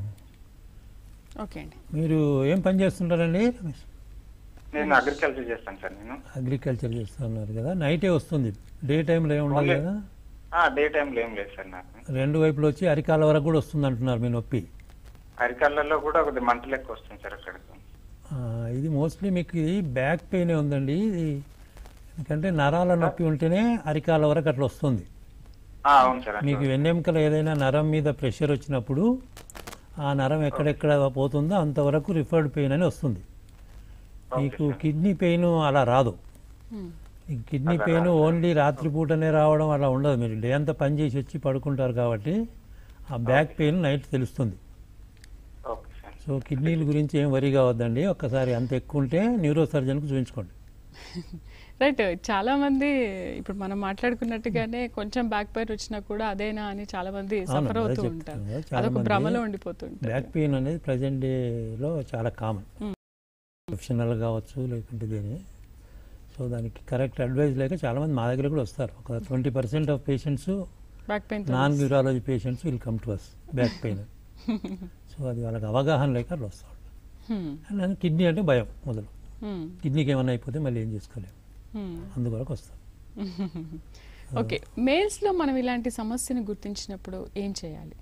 ఓకే అండి మీరు ఏం పని చేస్తుంటారండి నేను అగ్రికల్చర్ చేస్తాను సార్ నేను అగ్రికల్చర్ చేస్తున్నారు కదా నైటే వస్తుంది డే టైంలో ఏమి ఉండాలి కదా డే టైంలో ఏం లేదు సార్ నాకు రెండు వైపులు వచ్చి అరికాల వరకు కూడా వస్తుంది అంటున్నారు మీ నొప్పి అరికాళ్ళలో కూడా కొద్దిగా మంట లెక్క వస్తుంది సార్ అక్కడికి ఆ, ఇది మోస్ట్లీ మీకు ఇది బ్యాక్ పెయిన్ ఉందండి ఇది ఎందుకంటే నరాల నొప్పి ఉంటేనే అరికాల వరకు అట్లా వస్తుంది ఆ, అవును సార్ అట్లా. మీకు వెన్నెముకలు ఏదైనా నరం మీద ప్రెషర్ వచ్చినప్పుడు ఆ నరం ఎక్కడెక్కడ పోతుందో అంతవరకు రిఫర్డ్ పెయిన్ అని వస్తుంది మీకు కిడ్నీ పెయిన్ అలా రాదు మ్మ్. ఈ కిడ్నీ పెయిన్ ఓన్లీ రాత్రిపూటనే రావడం అలా ఉండదు మీరు డే అంతా పని చేసి వచ్చి పడుకుంటారు కాబట్టి ఆ బ్యాక్ పెయిన్ నైట్ తెలుస్తుంది ఓకే సార్ సో కిడ్నీల గురించి ఏం వరి కావద్దండి ఒక్కసారి అంత ఎక్కువ ఉంటే న్యూరో సర్జన్కి చూపించుకోండి రైట్ చాలా మంది ఇప్పుడు మనం మాట్లాడుకున్నట్టుగానే కొంచెం బ్యాక్ పెయిన్ వచ్చినా కూడా అదేనా అని చాలా మంది అవును, సఫర్ అదే అవుతూ చెప్తాను ఉంటారు కదా, చాలా అదొక మంది భ్రమలో ఉండిపోతుంటారు బ్యాక్ పెయిన్ అనేది ప్రజెంట్ డేలో చాలా కామన్ మ్మ్. ప్రొఫెషనల్ కావచ్చు లేకుంటే దేని సో దానికి కరెక్ట్ అడ్వైస్ లేక చాలామంది మా దగ్గర కూడా వస్తారు ఒక twenty percent of patients back pain non neurology patients will come to us back pain so అది వాళ్ళకి అవగాహన లేక అట్లా వస్తూ ఉంటారు అండ్ కిడ్నీ అంటే భయం మొదలు కిడ్నీకి ఏమైనా అయిపోతే మళ్ళీ ఏం చేసుకోలేము అందువరకు వస్తాం ఓకే మేల్స్ లో మనం ఇలాంటి సమస్యను గుర్తించినప్పుడు ఏం చేయాలి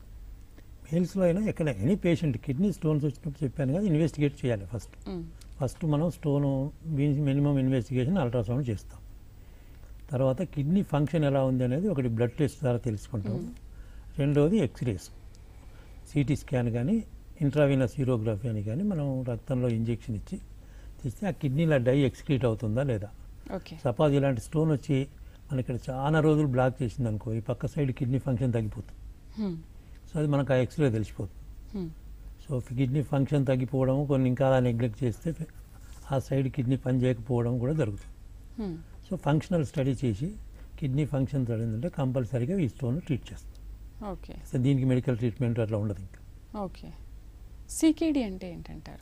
మేల్స్లో అయినా ఎక్కడ ఎనీ పేషెంట్ కిడ్నీ స్టోన్స్ వచ్చినప్పుడు చెప్పాను కదా ఇన్వెస్టిగేట్ చేయాలి ఫస్ట్ మ్మ్. ఫస్ట్ మనం స్టోన్ మినిమం ఇన్వెస్టిగేషన్ అల్ట్రాసౌండ్ చేస్తాం తర్వాత కిడ్నీ ఫంక్షన్ ఎలా ఉంది అనేది ఒకటి బ్లడ్ టెస్ట్ ద్వారా తెలుసుకుంటాం రెండవది ఎక్స్రేస్ సిటీ స్కాన్ కానీ ఇంట్రావీనస్ హీరోగ్రఫీ అని కానీ మనం రక్తంలో ఇంజెక్షన్ ఇచ్చి తీస్తే ఆ కిడ్నీలో డై ఎక్స్క్రీట్ అవుతుందా లేదా ఓకే సపోజ్ ఇలాంటి స్టోన్ వచ్చి మన ఇక్కడ చాలా రోజులు బ్లాక్ చేసింది అనుకో ఈ పక్క సైడ్ కిడ్నీ ఫంక్షన్ తగ్గిపోతుంది హ్మ్. సో అది మనకు ఆ ఎక్స్రే తెలిసిపోతుంది హ్మ్. సో కిడ్నీ ఫంక్షన్ తగ్గిపోవడం కొన్ని ఇంకా అలా నెగ్లెక్ట్ చేస్తే ఆ సైడ్ కిడ్నీ పని చేయకపోవడం కూడా జరుగుతుంది హ్మ్. సో ఫంక్షనల్ స్టడీ చేసి కిడ్నీ ఫంక్షన్ తగ్గిందంటే కంపల్సరీగా ఈ స్టోన్ ట్రీట్ చేస్తాం ఓకే సో దీనికి మెడికల్ ట్రీట్మెంట్ అట్లా ఉండదు ఇంకా ఓకే సికేడి అంటే ఏంటంటారు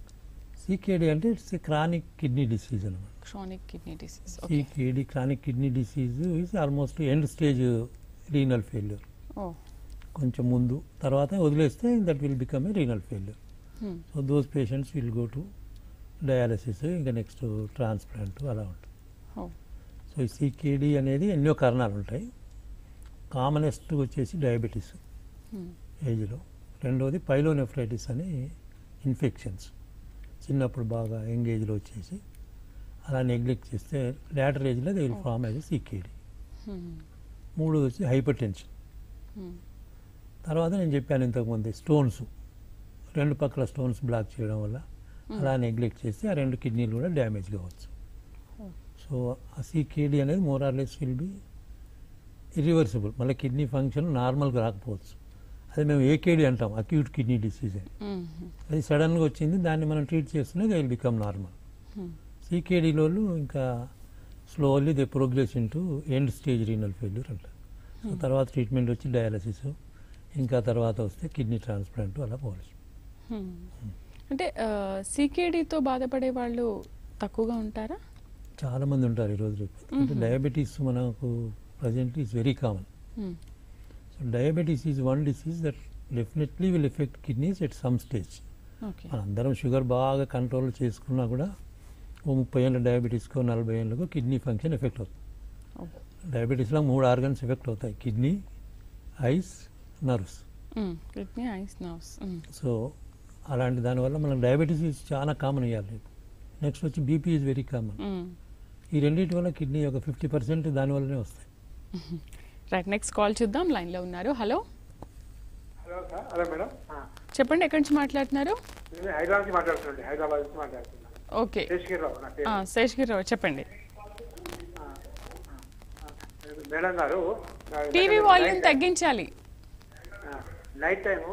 సికేడి అంటే ఇట్స్ క్రానిక్ కిడ్నీ డిసీజ్ అనమాట chronic kidney disease okay CKD chronic kidney disease is almost end stage renal failure ఓ కొంచెం ముందు తర్వాత వదిలేస్తే that will become a renal failure hmm. So those patients will go to dialysis ఇంకా next transplant అలా ఉంటుంది ఓ so ఈ CKD అనేది ఎన్నో కారణాలు ఉంటాయి కామనెస్ట్ వచ్చేసి డయాబెటీస్ హ్మ్. ఏజ్లో రెండవది పైలోనెఫ్రైటిస్ అని ఇన్ఫెక్షన్స్ చిన్నప్పుడు బాగా యంగ్ ఏజ్లో వచ్చేసి అలా నెగ్లెక్ట్ చేస్తే లేటర్ ఏజ్లో they will form as CKD హ్మ్. మూడోది వచ్చి హైపర్ టెన్షన్ హ్మ్. తర్వాత నేను చెప్పాను ఇంతకుముందు స్టోన్స్ రెండు పక్కల స్టోన్స్ బ్లాక్ చేయడం వల్ల అలా నెగ్లెక్ట్ చేస్తే ఆ రెండు కిడ్నీలు కూడా డ్యామేజ్ కావచ్చు Oh. సో ఆ సికేడి అనేది more or less will be irreversible మళ్ళీ కిడ్నీ ఫంక్షన్ నార్మల్గా రాకపోవచ్చు అదే మేము ఏకేడి అంటాం అక్యూట్ కిడ్నీ డిసీజ్ అని హ్మ్. అది సడన్గా వచ్చింది దాన్ని మనం ట్రీట్ చేస్తూనే దే విల్ బికమ్ నార్మల్ హ్మ్. సికేడీలో ఇంకా slowly they progress into end stage renal failure అంటారు సో తర్వాత ట్రీట్మెంట్ వచ్చి డయాలసిస్ ఇంకా తర్వాత వస్తే కిడ్నీ ట్రాన్స్ప్లాంట్ అలా పోవచ్చు హ్మ్. అంటే సికేడితో బాధపడే వాళ్ళు తక్కువగా ఉంటారా చాలా మంది ఉంటారు ఈరోజు రేపు అంటే డయాబెటీస్ మనకు present is very common hmm. So diabetes is one disease that definitely will affect kidneys at some stage okay మనందరం షుగర్ బాగా కంట్రోల్ చేసుకున్నా కూడా ఓ ముప్పై ఏళ్ళ డయాబెటీస్కో నలభై ఏళ్ళకో కిడ్నీ ఫంక్షన్ ఎఫెక్ట్ అవుతుంది ఓ. డయాబెటీస్లో మూడు ఆర్గన్స్ ఎఫెక్ట్ అవుతాయి kidney eyes nerves hmm. Kidney eyes nerves hmm. So అలాంటి దానివల్ల మనకు డయాబెటీస్ ఈజ్ చాలా కామన్ అయ్యాలి నెక్స్ట్ వచ్చి బీపీ ఈజ్ వెరీ కామన్ హ్మ్. ఈ రెండింటి వల్ల కిడ్నీ ఒక ఫిఫ్టీ పర్సెంట్ దానివల్లనే వస్తాయి రైట్ నెక్స్ట్ కాల్ చూద్దాం లైన్లో ఉన్నారు hello hello sir hello madam ఆ, చెప్పండి ఎక్కడి నుంచి మాట్లాడుతున్నారు నేను హైదరాబాద్ నుంచి మాట్లాడుతున్నాండి హైదరాబాద్ నుంచి మాట్లాడుతున్నాను ఓకే శేషగిరిరావు నా పేరు శేషగిరిరావు చెప్పండి మేడం గారు నా- టీవీ నాకు వాల్యూమ్ నైట్- తగ్గించాలి ఆ, నైట్ టైము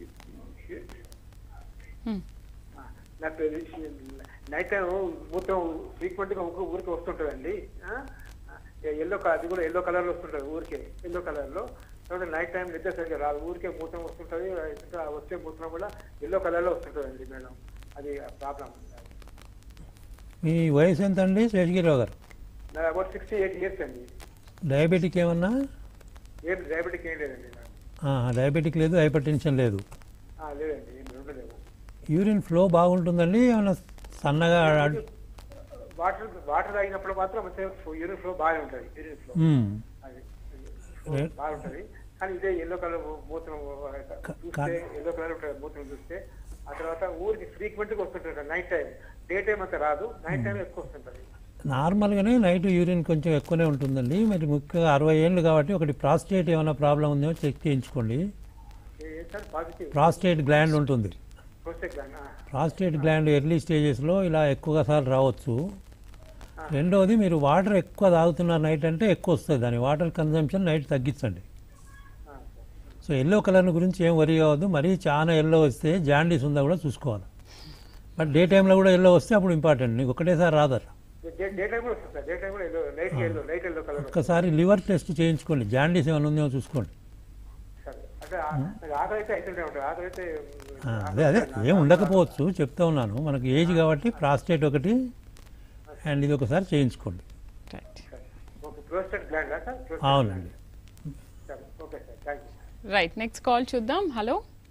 హ్మ్. ఆ, నాకు ఇది నైట్ టైం మొత్తం ఫ్రీక్వెంట్గా ఒక ఊరికి వస్తుంటుందండి ఎల్లో అది కూడా ఎల్లో కలర్లో వస్తుంటుంది ఊరికే ఎల్లో కలర్లో తర్వాత నైట్ టైం నిద్ర సరిగ్గా రాదు ఊరికే మూతం వస్తుంటుంది ఇంకా వచ్చే మూతం కూడా ఎల్లో కలర్లో వస్తుంటుందండి మేడం అది ప్రాబ్లం మీ వయసు ఎంత అండి శేషగిరిరావు గారు నా అబౌట్ సిక్స్టీ ఎయిట్ ఇయర్స్ అండి డయాబెటిక్ ఏమన్నా ఏం డయాబెటిక్ ఏం లేదండి నాకు ఆ, డయాబెటిక్ లేదు హైపర్ టెన్షన్ లేదు ఆ, లేదండి ఏం రెండు లేవు యూరిన్ ఫ్లో బాగుంటుందండి ఏమన్నా సన్నగా అడ్- వాటర్ వాటర్ తాగినప్పుడు మాత్రం యూరిన్ ఫ్లో బాగానే ఉంటుంది యూరిన్ ఫ్లో మ్మ్. అది రే- బాగుంటుంది కానీ ఇదే ఎల్లో కలర్ మూత్రం చూస్తే ఎల్లో కలర్ ఉంటుంది మూత్రం చూస్తే ఆ తర్వాత ఊరికి ఫ్రీక్వెంట్ గా వస్తుంటుంది నైట్ టైం డే టైం అంత రాదు నైట్ టైం ఎక్కువ వస్తుంటుంది నార్మల్గానే నైట్ యూరిన్ కొంచెం ఎక్కువనే ఉంటుందండి మరి ముఖ్యంగా అరవై ఏళ్ళు కాబట్టి ఒకటి ప్రాస్టేట్ ఏమైనా ప్రాబ్లం ఉందేమో చెక్ చేయించుకోండి ఏ సార్ పాజిటివ్ ప్రాస్టేట్ గ్లాండ్ ఉంటుంది prostate gland prostate gland early స్టేజెస్లో ఇలా ఎక్కువగా సార్లు రావచ్చు రెండవది మీరు వాటర్ ఎక్కువ తాగుతున్నారు నైట్ అంటే ఎక్కువ వస్తుంది దాని వాటర్ కన్జంప్షన్ నైట్ తగ్గించండి సో ఎల్లో కలర్ గురించి ఏం వరి కావద్దు మరీ చాలా ఎల్లో వస్తే జాండీస్ ఉందా కూడా చూసుకోవాలి బట్ డే టైంలో కూడా ఎల్లో వస్తే అప్పుడు ఇంపార్టెంట్ నీకు ఒకటేసారి రాదట డే టైం కూడా వస్తుంది సార్ డే టైం కూడా yellow light yellow light yellow colour ఒక్కసారి లివర్ టెస్ట్ చేయించుకోండి జాండీస్ ఏమైనా ఉందేమో చూసుకోండి సార్ అంటే ఆకలి అయితే అవుతుంటే ఉంటుంది ఆకలి అయితే ఆ, అదే అదే ఏం ఉండకపోవచ్చు చెప్తా ఉన్నాను మనకు ఏజ్ కాబట్టి ప్రాస్టేట్ ఒకటి అండ్ ఇది ఒకసారి చేయించుకోండి right okay prostate gland sir Prostate అవునండి gland. సరే okay sir thank you right next call చూద్దాం హలో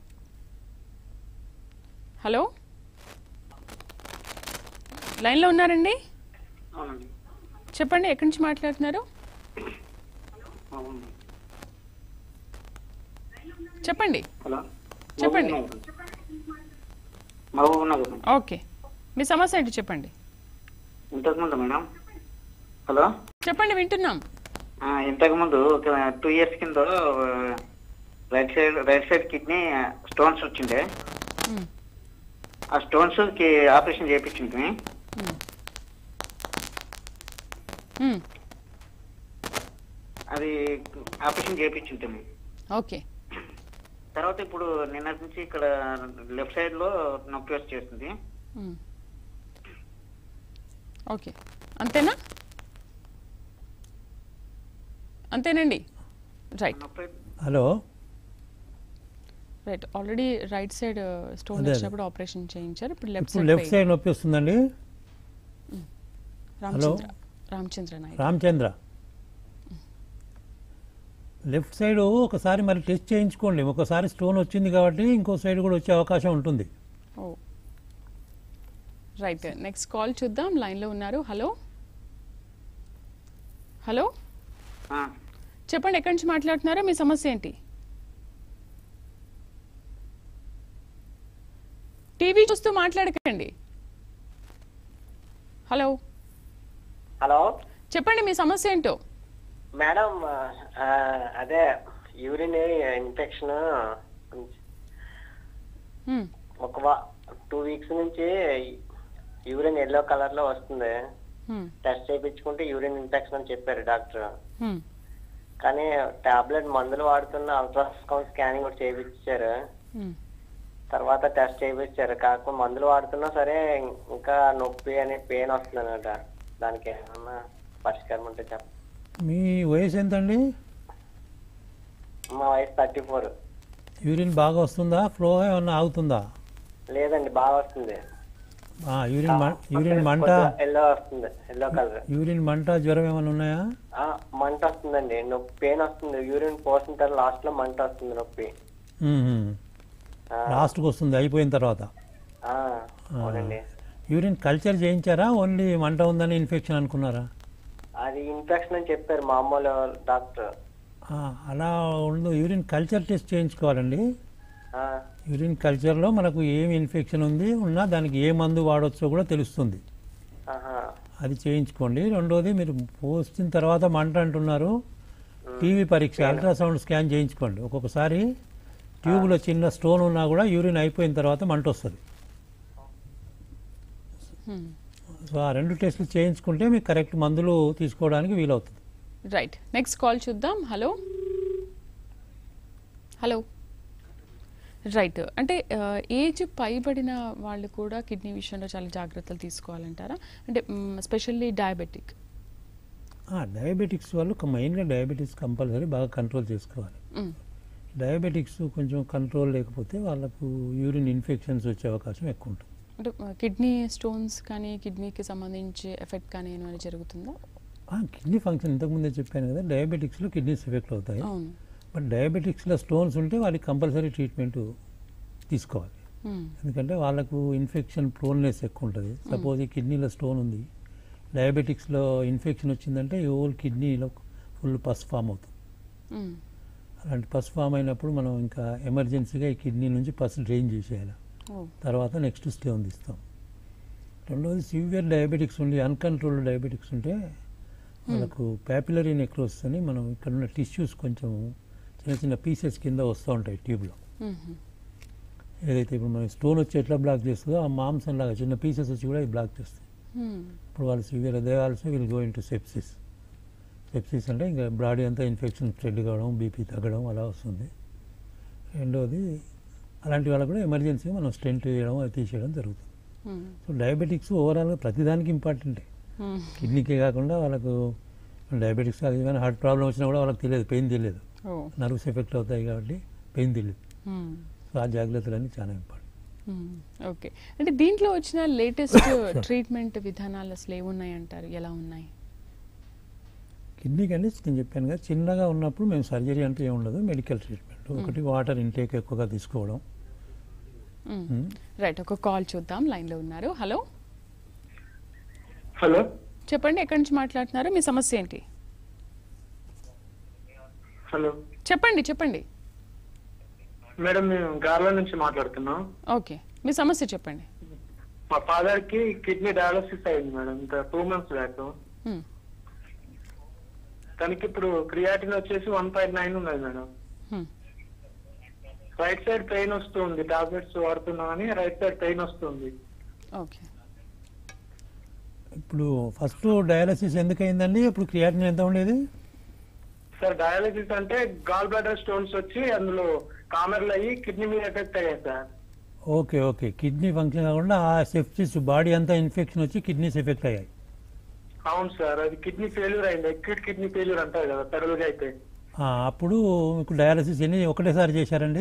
హలో లైన్లో ఉన్నారండి అవునండి చెప్పండి ఎక్కడి నుంచి మాట్లాడుతున్నారు అవును చెప్పండి హలో చెప్పండి. Mahabubnagar madam. ఓకే మీ సమస్య ఏంటి చెప్పండి ఇంతకుముందు మేడం హలో చెప్పండి వింటున్నాం ఆ, ఇంతకుముందు ఒక టూ ఇయర్స్ కింద right side right side kidney stones వచ్చిండే మ్మ్. ఆ స్టోన్స్ కి ఆపరేషన్ చేయించింది మ్మ్. అది ఆపరేషన్ చేయించింది ఓకే తర్వాత ఇప్పుడు నిన్నటి నుంచి ఇక్కడ లెఫ్ట్ సైడ్ లో నొప్పి వచ్చేస్తుంది మ్మ్. ఓకే అంతేనా అంతేనండి రైట్ నొప్పి hello right already right side stone అదే, అదే. వచ్చినప్పుడు ఆపరేషన్ చేయించారు ఇప్పుడు లెఫ్ట్ ఇప్పుడు సైడ్ లెఫ్ట్ సైడ్ నొప్పి వస్తుందండి రామచంద్ర రామచంద్ర నాయక్ రామచంద్ర లెఫ్ట్ సైడ్ ఒకసారి మరి టెస్ట్ చేయించుకోండి ఒకసారి స్టోన్ వచ్చింది కాబట్టి ఇంకో సైడ్ కూడా వచ్చే అవకాశం ఉంటుంది ఓ రైట్ నెక్స్ట్ కాల్ చూద్దాం లైన్లో ఉన్నారు హలో హలో ఆ, చెప్పండి ఎక్కడి నుంచి మాట్లాడుతున్నారో మీ సమస్య ఏంటి టీవీ చూస్తూ మాట్లాడకండి హలో హలో చెప్పండి మీ సమస్య ఏంటో మేడం ఆ, అదే యూరిన్ ఇన్ఫెక్షన్ హ్మ్, ఒక టూ వీక్స్ నుంచి యూరిన్ ఎల్లో కలర్ లో వస్తుంది హ్మ్, టెస్ట్ చేయించుకుంటే యూరిన్ ఇన్ఫెక్షన్ అని చెప్పారు డాక్టర్ హ్మ్, కానీ టాబ్లెట్ మందులు వాడుతున్న అల్ట్రాసౌండ్ స్కానింగ్ కూడా చేయించారు హ్మ్. తర్వాత టెస్ట్ చేయించారు కాకపోతే మందులు వాడుతున్నా సరే ఇంకా నొప్పి అనే పెయిన్ వస్తుంది అనమాట దానికి ఏమన్నా పరిష్కారం ఉంటే చెప్ప మీ వయసు ఎంతండి మా వయసు థర్టీ ఫోర్ యూరిన్ బాగా వస్తుందా ఫ్లో ఏమన్నా ఆగుతుందా లేదండి బాగా వస్తుంది ఆ, యూరిన్ మ- యూరిన్ మంట ఎల్లో వస్తుంది ఎల్లో కలర్ యూరిన్ మంట జ్వరం ఏమైనా ఉన్నాయా ఆ, మంట వస్తుందండి నొప్పి పెయిన్ వస్తుంది యూరిన్ పోసిన తర్వాత లాస్ట్ లో మంట వస్తుంది నొప్పి మ్మ్. ఆ, లాస్ట్కి వస్తుంది అయిపోయిన తర్వాత ఆ, అవునండి యూరిన్ కల్చర్ చేయించారా ఓన్లీ మంట ఉందని ఇన్ఫెక్షన్ అనుకున్నారా అది ఇన్ఫెక్షన్ అని చెప్పారు మామూలు డాక్టర్ ఆ, అలా ఉండు యూరిన్ కల్చర్ టెస్ట్ చేయించుకోవాలండి ఆ, యూరిన్ కల్చర్లో మనకు ఏం ఇన్ఫెక్షన్ ఉంది ఉన్నా దానికి ఏ మందు వాడవచ్చో కూడా తెలుస్తుంది ఆహా, అది చేయించుకోండి రెండోది మీరు పోసిన తర్వాత మంట అంటున్నారు టీవీ పరీక్ష అల్ట్రాసౌండ్ స్కాన్ చేయించుకోండి ఒక్కొక్కసారి ట్యూబ్లో చిన్న స్టోన్ ఉన్నా కూడా యూరిన్ అయిపోయిన తర్వాత మంట వస్తుంది హ్మ్. సో ఆ రెండు టెస్టులు చేయించుకుంటే మీకు కరెక్ట్ మందులు తీసుకోవడానికి వీలవుతుంది రైట్ నెక్స్ట్ కాల్ చూద్దాం హలో హలో రైట్ అంటే ఏజ్ పైబడిన వాళ్ళు కూడా కిడ్నీ విషయంలో చాలా జాగ్రత్తలు తీసుకోవాలంటారా అంటే స్పెషల్లీ డయాబెటిక్ ఆ, డయాబెటిక్స్ వాళ్ళు మెయిన్గా డయాబెటిక్స్ కంపల్సరీ బాగా కంట్రోల్ చేసుకోవాలి డయాబెటిక్స్ కొంచెం కంట్రోల్ లేకపోతే వాళ్ళకు యూరిన్ ఇన్ఫెక్షన్స్ వచ్చే అవకాశం ఎక్కువ ఉంటుంది అంటే కిడ్నీ స్టోన్స్ కానీ కిడ్నీకి సంబంధించి ఎఫెక్ట్ కానీ ఏమైనా జరుగుతుందా ఆ, కిడ్నీ ఫంక్షన్ ఇంతకుముందే చెప్పాను కదా డయాబెటిక్స్లో కిడ్నీస్ ఎఫెక్ట్ అవుతాయి అవును బట్ డయాబెటిక్స్లో స్టోన్స్ ఉంటే వాళ్ళకి కంపల్సరీ ట్రీట్మెంట్ తీసుకోవాలి మ్మ్. ఎందుకంటే వాళ్ళకు ఇన్ఫెక్షన్ ప్రోన్నెస్ ఎక్కువ ఉంటుంది సపోజ్ ఈ కిడ్నీలో స్టోన్ ఉంది డయాబెటిక్స్లో ఇన్ఫెక్షన్ వచ్చిందంటే ఈ హోల్ కిడ్నీలో ఫుల్ పస్ ఫామ్ అవుతుంది మ్మ్. అలాంటి పస్ ఫామ్ అయినప్పుడు మనం ఇంకా ఎమర్జెన్సీగా ఈ కిడ్నీ నుంచి పస్ డ్రైన్ చేసేయాలి ఓ తర్వాత నెక్స్ట్ స్టోన్ తీస్తాం రెండవది సివియర్ డయాబెటిక్స్ ఉండి అన్కంట్రోల్డ్ డయాబెటిక్స్ ఉంటే వాళ్ళకు ప్యాపిలరీ నెక్రోస్ అని మనం ఇక్కడ ఉన్న టిష్యూస్ కొంచెం చిన్న చిన్న పీసెస్ కింద వస్తూ ఉంటాయి ట్యూబ్లో మ్మ్. ఏదైతే ఇప్పుడు మనం స్టోన్ వచ్చి ఎట్లా బ్లాక్ చేస్తుందో ఆ మాంసం లాగా చిన్న పీసెస్ వచ్చి కూడా ఇది బ్లాక్ చేస్తాయి మ్మ్. ఇప్పుడు వాళ్ళు severe they also will go into sepsis sepsis అంటే ఇంకా బాడీ అంతా ఇన్ఫెక్షన్ స్ప్రెడ్ కావడం బీపీ తగ్గడం అలా వస్తుంది రెండవది అలాంటి వాళ్ళకు కూడా ఎమర్జెన్సీగా మనం స్టెంట్ వేయడం అది తీసేయడం జరుగుతుంది మ్మ్. సో డయాబెటిక్స్ ఓవరాల్గా ప్రతిదానికి ఇంపార్టెంటే మ్మ్. కిడ్నీకే కాకుండా వాళ్ళకు డయాబెటిక్స్ కాదు కానీ హార్ట్ ప్రాబ్లం వచ్చినా కూడా వాళ్ళకి తెలియదు పెయిన్ తెలియదు ఓ నర్వ్స్ ఎఫెక్ట్ అవుతాయి కాబట్టి పెయిన్ తెలియదు మ్మ్. సో ఆ జాగ్రత్తలన్నీ చాలా ఇంపార్టెంట్ మ్మ్. ఓకే అంటే దీంట్లో వచ్చిన లేటెస్ట్ ట్రీట్మెంట్ విధానాలు అసలు ఏమున్నాయి అంటారు ఎలా ఉన్నాయి కిడ్నీకి అంటే నేను చెప్పాను కదా చిన్నగా ఉన్నప్పుడు మేము సర్జరీ అంటే ఏమి ఉండదు మెడికల్ ట్రీట్మెంట్ ఒకటి వాటర్ ఇంటేక్ ఎక్కువగా తీసుకోవడం మ్మ్. మ్మ్. రైట్ ఒక కాల్ చూద్దాం లైన్లో ఉన్నారు హలో హలో చెప్పండి ఎక్కడి నుంచి మాట్లాడుతున్నారు మీ సమస్య ఏంటి హలో చెప్పండి చెప్పండి మేడం మేము గార్ల నుంచి మాట్లాడుతున్నాం ఓకే మీ సమస్య చెప్పండి మా ఫాదర్ కి కిడ్నీ డయాలసిస్ అయింది మేడం ఇంకా టూ మంత్స్ బ్యాక్ మ్మ్. తనకి ఇప్పుడు క్రియాటిన్ వచ్చేసి వన్ పాయింట్ నైన్ ఉన్నది మేడం మ్మ్. రైట్ సైడ్ పెయిన్ వస్తుంది టాబ్లెట్స్ వాడుతున్నాం అని రైట్ సైడ్ పెయిన్ వస్తుంది ఓకే ఇప్పుడు ఫస్ట్ డయాలసిస్ ఎందుకు అయిందండి ఇప్పుడు క్రియాటిన్ ఎంత ఉండేది సార్ డయాలసిస్ అంటే గాల్ బ్లాడర్ స్టోన్స్ వచ్చి అందులో కామెర్లు అయ్యి కిడ్నీ మీద ఎఫెక్ట్ అయ్యాయి sir okay okay kidney function కాకుండా ఆ సెప్సిస్ బాడీ అంతా ఇన్ఫెక్షన్ వచ్చి కిడ్నీస్ ఎఫెక్ట్ అయ్యాయి అవును సార్ అది కిడ్నీ ఫెయిల్యూర్ అయింది అక్యూట్ కిడ్నీ ఫెయిల్యూర్ అంటారు కదా పెరలుగా అయితే ఆ, అప్పుడు మీకు డయాలసిస్ ఎన్ని ఒకటేసారి చేశారండి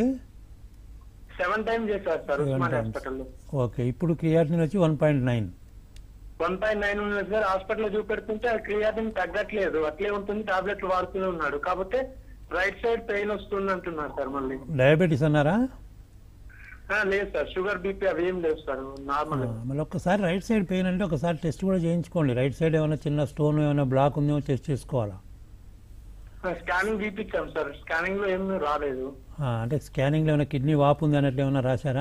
సెవెన్ టైమ్ చేశారు సార్ Seven ఉస్మాన్ times. హాస్పిటల్లో ఓకే ఇప్పుడు క్రియాటిన్ వచ్చి one point nine one point nine ఉన్నది సార్ హాస్పిటల్ చూపెడుతుంటే ఆ క్రియాటిన్ తగ్గట్లేదు అట్లే ఉంటుంది టాబ్లెట్లు వాడుతూనే ఉన్నాడు కాకపోతే రైట్ సైడ్ పెయిన్ వస్తుంది అంటున్నారు సార్ మళ్ళీ డయాబెటీస్ అన్నారా ఆ, లేదు సార్ షుగర్ బీపీ అవి ఏం లేదు సార్ నార్మల్ ఆ, మళ్ళీ ఒక్కసారి రైట్ సైడ్ పెయిన్ అంటే ఒకసారి టెస్ట్ కూడా చేయించుకోండి రైట్ సైడ్ ఏమైనా చిన్న స్టోన్ ఏమైనా బ్లాక్ ఉందేమో టెస్ట్ చేసుకోవాలా స్కానింగ్ తీపిచ్చాం సార్ స్కానింగ్ లో ఏం రాలేదు ఆ, అంటే స్కానింగ్లో ఏమైనా కిడ్నీ వాపు ఉంది అన్నట్లు ఏమైనా రాశారా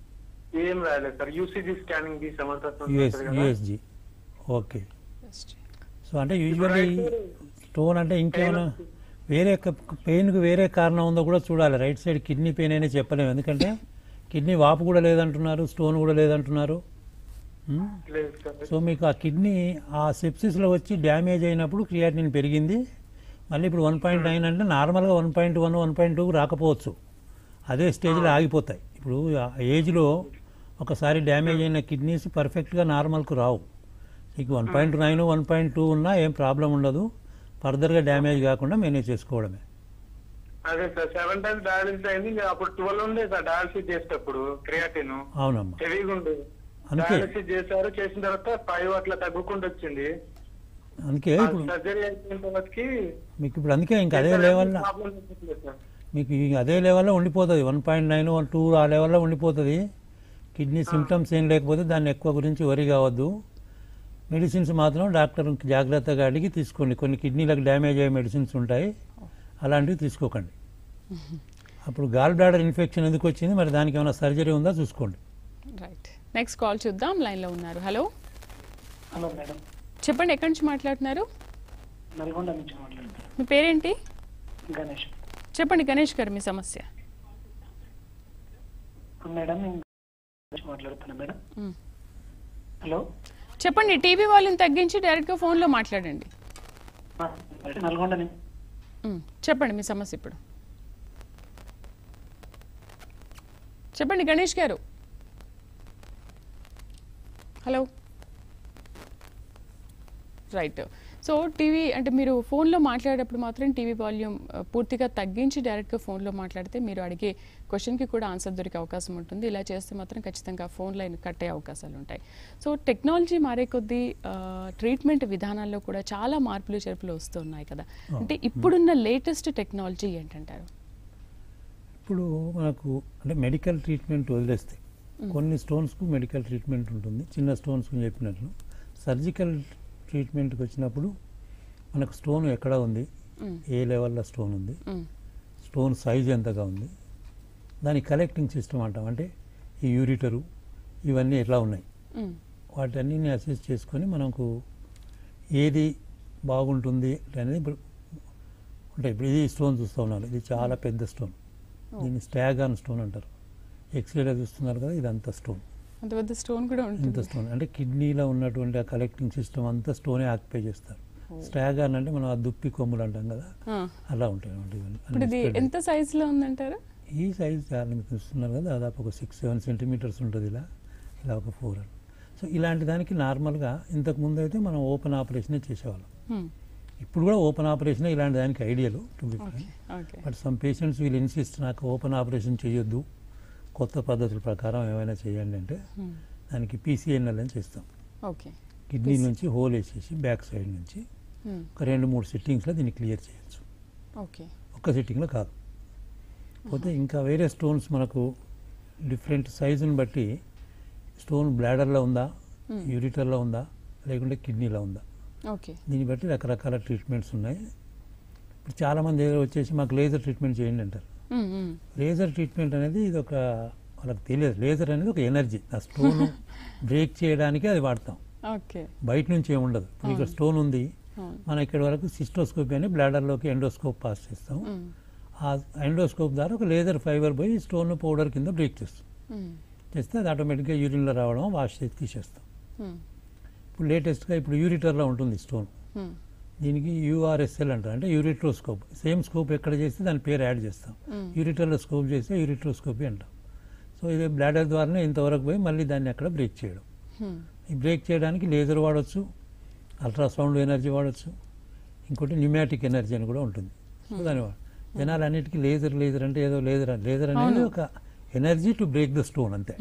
ఏం రాలేదు సార్ యూసీజీ స్కానింగ్ తీసాం యుఎస్ యుఎస్జి ఓకే సో అంటే యూజువల్లీ స్టోన్ అంటే ఇంకేమైనా వేరే పెయిన్కి వేరే కారణం ఉందో కూడా చూడాలి రైట్ సైడ్ కిడ్నీ పెయిన్ అయినా చెప్పలేము ఎందుకంటే కిడ్నీ వాపు కూడా లేదంటున్నారు స్టోన్ కూడా లేదంటున్నారు ఉమ్. లేదు సార్ సో మీకు ఆ కిడ్నీ ఆ సెప్సిస్లో వచ్చి డ్యామేజ్ అయినప్పుడు క్రియాటిన్ పెరిగింది మళ్ళీ ఇప్పుడు వన్ పాయింట్ నైన్ అంటే నార్మల్గా one point one one point two రాకపోవచ్చు అదే స్టేజ్లో ఆగిపోతాయి ఇప్పుడు ఆ ఏజ్లో ఒకసారి డ్యామేజ్ అయిన కిడ్నీస్ పర్ఫెక్ట్గా నార్మల్కు రావు మీకు one point nine one point two ఉన్నా ఏం ప్రాబ్లం ఉండదు ఫర్దర్గా డ్యామేజ్ కాకుండా మేనేజ్ చేసుకోవడమే అదే సార్ సెవెన్ టైమ్స్ డయాలసిస్ అయింది ఇంకా అప్పుడు ట్వెల్వ్ ఉండే సార్ డయాలసిస్ చేసేటప్పుడు క్రియాటిన్ అవునమ్మా హెవీగా ఉండేది అందుకే డయాలసిస్ చేశారు చేసిన తర్వాత ఫైవ్ అట్లా తగ్గుకుంటూ వచ్చింది అందుకే ఇప్పుడు సర్జరీ అయిపోయిన తర్వాతకి మీకు ఇప్పుడు అందుకే ఇంకా అదే లెవెల్లో ప్రాబ్లం లేదు సార్ మీకు ఈ అదే లెవెల్లో ఉండిపోతుంది one point nine one two ఆ లెవెల్లో ఉండిపోతుంది కిడ్నీ సిమ్టమ్స్ ఏం లేకపోతే దాన్ని ఎక్కువ గురించి వరి కావద్దు మెడిసిన్స్ మాత్రం డాక్టర్ జాగ్రత్తగా అడిగి తీసుకోండి కొన్ని కిడ్నీలకు డ్యామేజ్ అయ్యే మెడిసిన్స్ ఉంటాయి అలాంటివి తీసుకోకండి అప్పుడు గాల్ బ్లాడర్ ఇన్ఫెక్షన్ ఎందుకు వచ్చింది మరి దానికి ఏమైనా సర్జరీ ఉందా చూసుకోండి రైట్ నెక్స్ట్ కాల్ చూద్దాం లైన్లో ఉన్నారు హలో హలో మేడం చెప్పండి ఎక్కడి నుంచి మాట్లాడుతున్నారు నల్గొండ నుంచి మాట్లాడుతున్నాను మీ పేరేంటి గణేష్ చెప్పండి గణేష్ గారు మీ సమస్య మేడం నేను నుంచి మాట్లాడుతున్నా మేడం మ్. హలో చెప్పండి టీవీ వాళ్ళని తగ్గించి డైరెక్ట్గా ఫోన్లో మాట్లాడండి ఆ, మేడం, నల్గొండ నుంచి మ్, చెప్పండి మీ సమస్య ఇప్పుడు చెప్పండి గణేష్ గారు హలో రైట్ సో టీవీ అంటే మీరు ఫోన్లో మాట్లాడేటప్పుడు మాత్రం టీవీ వాల్యూమ్ ఆ, పూర్తిగా తగ్గించి డైరెక్ట్గా ఫోన్లో మాట్లాడితే మీరు అడిగే క్వశ్చన్కి కూడా ఆన్సర్ దొరికే అవకాశం ఉంటుంది ఇలా చేస్తే మాత్రం ఖచ్చితంగా ఫోన్ లైన్ కట్టే అవకాశాలు ఉంటాయి సో టెక్నాలజీ మారే కొద్దీ ఆ, ట్రీట్మెంట్ విధానాల్లో కూడా చాలా మార్పులు చేర్పులు వస్తున్నాయి కదా అంటే ఇప్పుడున్న లేటెస్ట్ టెక్నాలజీ ఏంటంటారు ఇప్పుడు మనకు అంటే మెడికల్ ట్రీట్మెంట్ వదిలేస్తే కొన్ని స్టోన్స్కు మెడికల్ ట్రీట్మెంట్ ఉంటుంది చిన్న స్టోన్స్కు చెప్పినట్లు సర్జికల్ ట్రీట్మెంట్కి వచ్చినప్పుడు మనకు స్టోన్ ఎక్కడ ఉంది మ్మ్. ఏ లెవెల్లో స్టోన్ ఉంది మ్మ్. స్టోన్ సైజ్ ఎంతగా ఉంది దాని కలెక్టింగ్ సిస్టమ్ అంటాం అంటే ఈ యూరిటరు ఇవన్నీ ఎట్లా ఉన్నాయి మ్మ్. వాటన్నిటిని అసెస్ చేసుకొని మనకు ఏది బాగుంటుంది అనేది ఇప్పుడు ఉంటాయి ఇప్పుడు ఇది స్టోన్ చూస్తూ ఉన్నారు ఇది చాలా పెద్ద స్టోన్ దీన్ని స్టాగాన్ స్టోన్ అంటారు ఎక్స్రేలో చూస్తున్నారు కదా ఇదంతా స్టోన్ అంత పెద్ద స్టోన్ కూడా ఇంత ఉంటుంది స్టోన్ అంటే కిడ్నీలో ఉన్నటువంటి ఆ కలెక్టింగ్ సిస్టమ్ అంతా స్టోనే ఆక్యుపై చేస్తారు స్టాగాన్ అంటే మనం ఆ దుప్పి కొమ్ములు అంటాం కదా ఆ. అలా ఉంటాయి అన్నమాట ఇవన్నీ ఇప్పుడు ఇది అన్ని spread ఎంత సైజులో ఉందంటారు ఈ సైజ్ చాలా మీకు చూస్తున్నారు కదా దాదాపు ఒక సిక్స్ సెవెన్ సెంటీమీటర్స్ ఉంటుంది ఇలా ఇలా ఒక ఫోర్ సో ఇలాంటి దానికి నార్మల్గా ఇంతకు ముందు అయితే మనం ఓపెన్ ఆపరేషనే చేసేవాళ్ళం హ్మ్. ఇప్పుడు కూడా ఓపెన్ ఆపరేషన్ ఇలాంటి దానికి ఐడియాలు to be okay okay but some patients వీళ్ళు ఇన్సిస్ట్ నాకు ఓపెన్ ఆపరేషన్ చేయొద్దు కొత్త పద్ధతుల ప్రకారం ఏమైనా చేయండి అంటే హ్మ్. దానికి పీసీఎన్ఎల్ అని చేస్తాం ఓకే కిడ్నీ నుంచి హోల్ వేసేసి బ్యాక్ సైడ్ నుంచి హ్మ్. ఒక రెండు మూడు సిట్టింగ్స్లో దీన్ని క్లియర్ చేయొచ్చు ఓకే ఒక్క సిట్టింగ్లో కాదు పోతే ఇంకా వేరే స్టోన్స్ మనకు డిఫరెంట్ సైజుని బట్టి స్టోన్ బ్లాడర్లో ఉందా Hmm. యూరిటర్లో ఉందా లేకుంటే కిడ్నీలో ఉందా ఓకే దీన్ని బట్టి రకరకాల ట్రీట్మెంట్స్ ఉన్నాయి ఇప్పుడు చాలామంది ఏదో వచ్చేసి మాకు లేజర్ ట్రీట్మెంట్ చేయండి అంటారు హ్మ్, హ్మ్. లేజర్ ట్రీట్మెంట్ అనేది ఇది ఒక వాళ్ళకి తెలియదు లేజర్ అనేది ఒక ఎనర్జీ ఆ స్టోన్ బ్రేక్ చేయడానికి అది వాడతాం ఓకే బయట నుంచి ఏమి ఉండదు ఇప్పుడు ఇక్కడ అవును. స్టోన్ ఉంది అవును. మనం ఇక్కడి వరకు సిస్టోస్కోపీ అని బ్లాడర్లోకి ఎండోస్కోప్ పాస్ చేస్తాం హ్మ్. ఆ ఎండోస్కోప్ ద్వారా ఒక లేజర్ ఫైబర్ పోయి స్టోన్ పౌడర్ కింద బ్రేక్ చేస్తాం హ్మ్. చేస్తే అది ఆటోమేటిక్గా యూరిన్లో రావడం వాష్ చేసి తీసేస్తాం హ్మ్. ఇప్పుడు లేటెస్ట్గా ఇప్పుడు యూరిటర్లో ఉంటుంది స్టోన్ హ్మ్. దీనికి యూఆర్ఎస్ఎల్ అంటారు అంటే యూరిట్రోస్కోప్ సేమ్ స్కోప్ ఎక్కడ చేస్తే దాని పేరు యాడ్ చేస్తాం Hmm. యూరిటర్లో స్కోప్ చేస్తే యూరిట్రోస్కోపీ అంటాం సో ఇది బ్లాడర్ ద్వారానే ఇంతవరకు పోయి మళ్ళీ దాన్ని అక్కడ బ్రేక్ చేయడం హ్మ్. ఈ బ్రేక్ చేయడానికి లేజర్ వాడచ్చు అల్ట్రాసౌండ్ ఎనర్జీ వాడచ్చు ఇంకోటి న్యూమాటిక్ ఎనర్జీ అని కూడా ఉంటుంది సో దాని వా- జనాలు అన్నిటికీ లేజర్ లేజర్ అంటే ఏదో లేజర్ లేజర్ అనేది అవును. ఒక energy to break the stone అంతే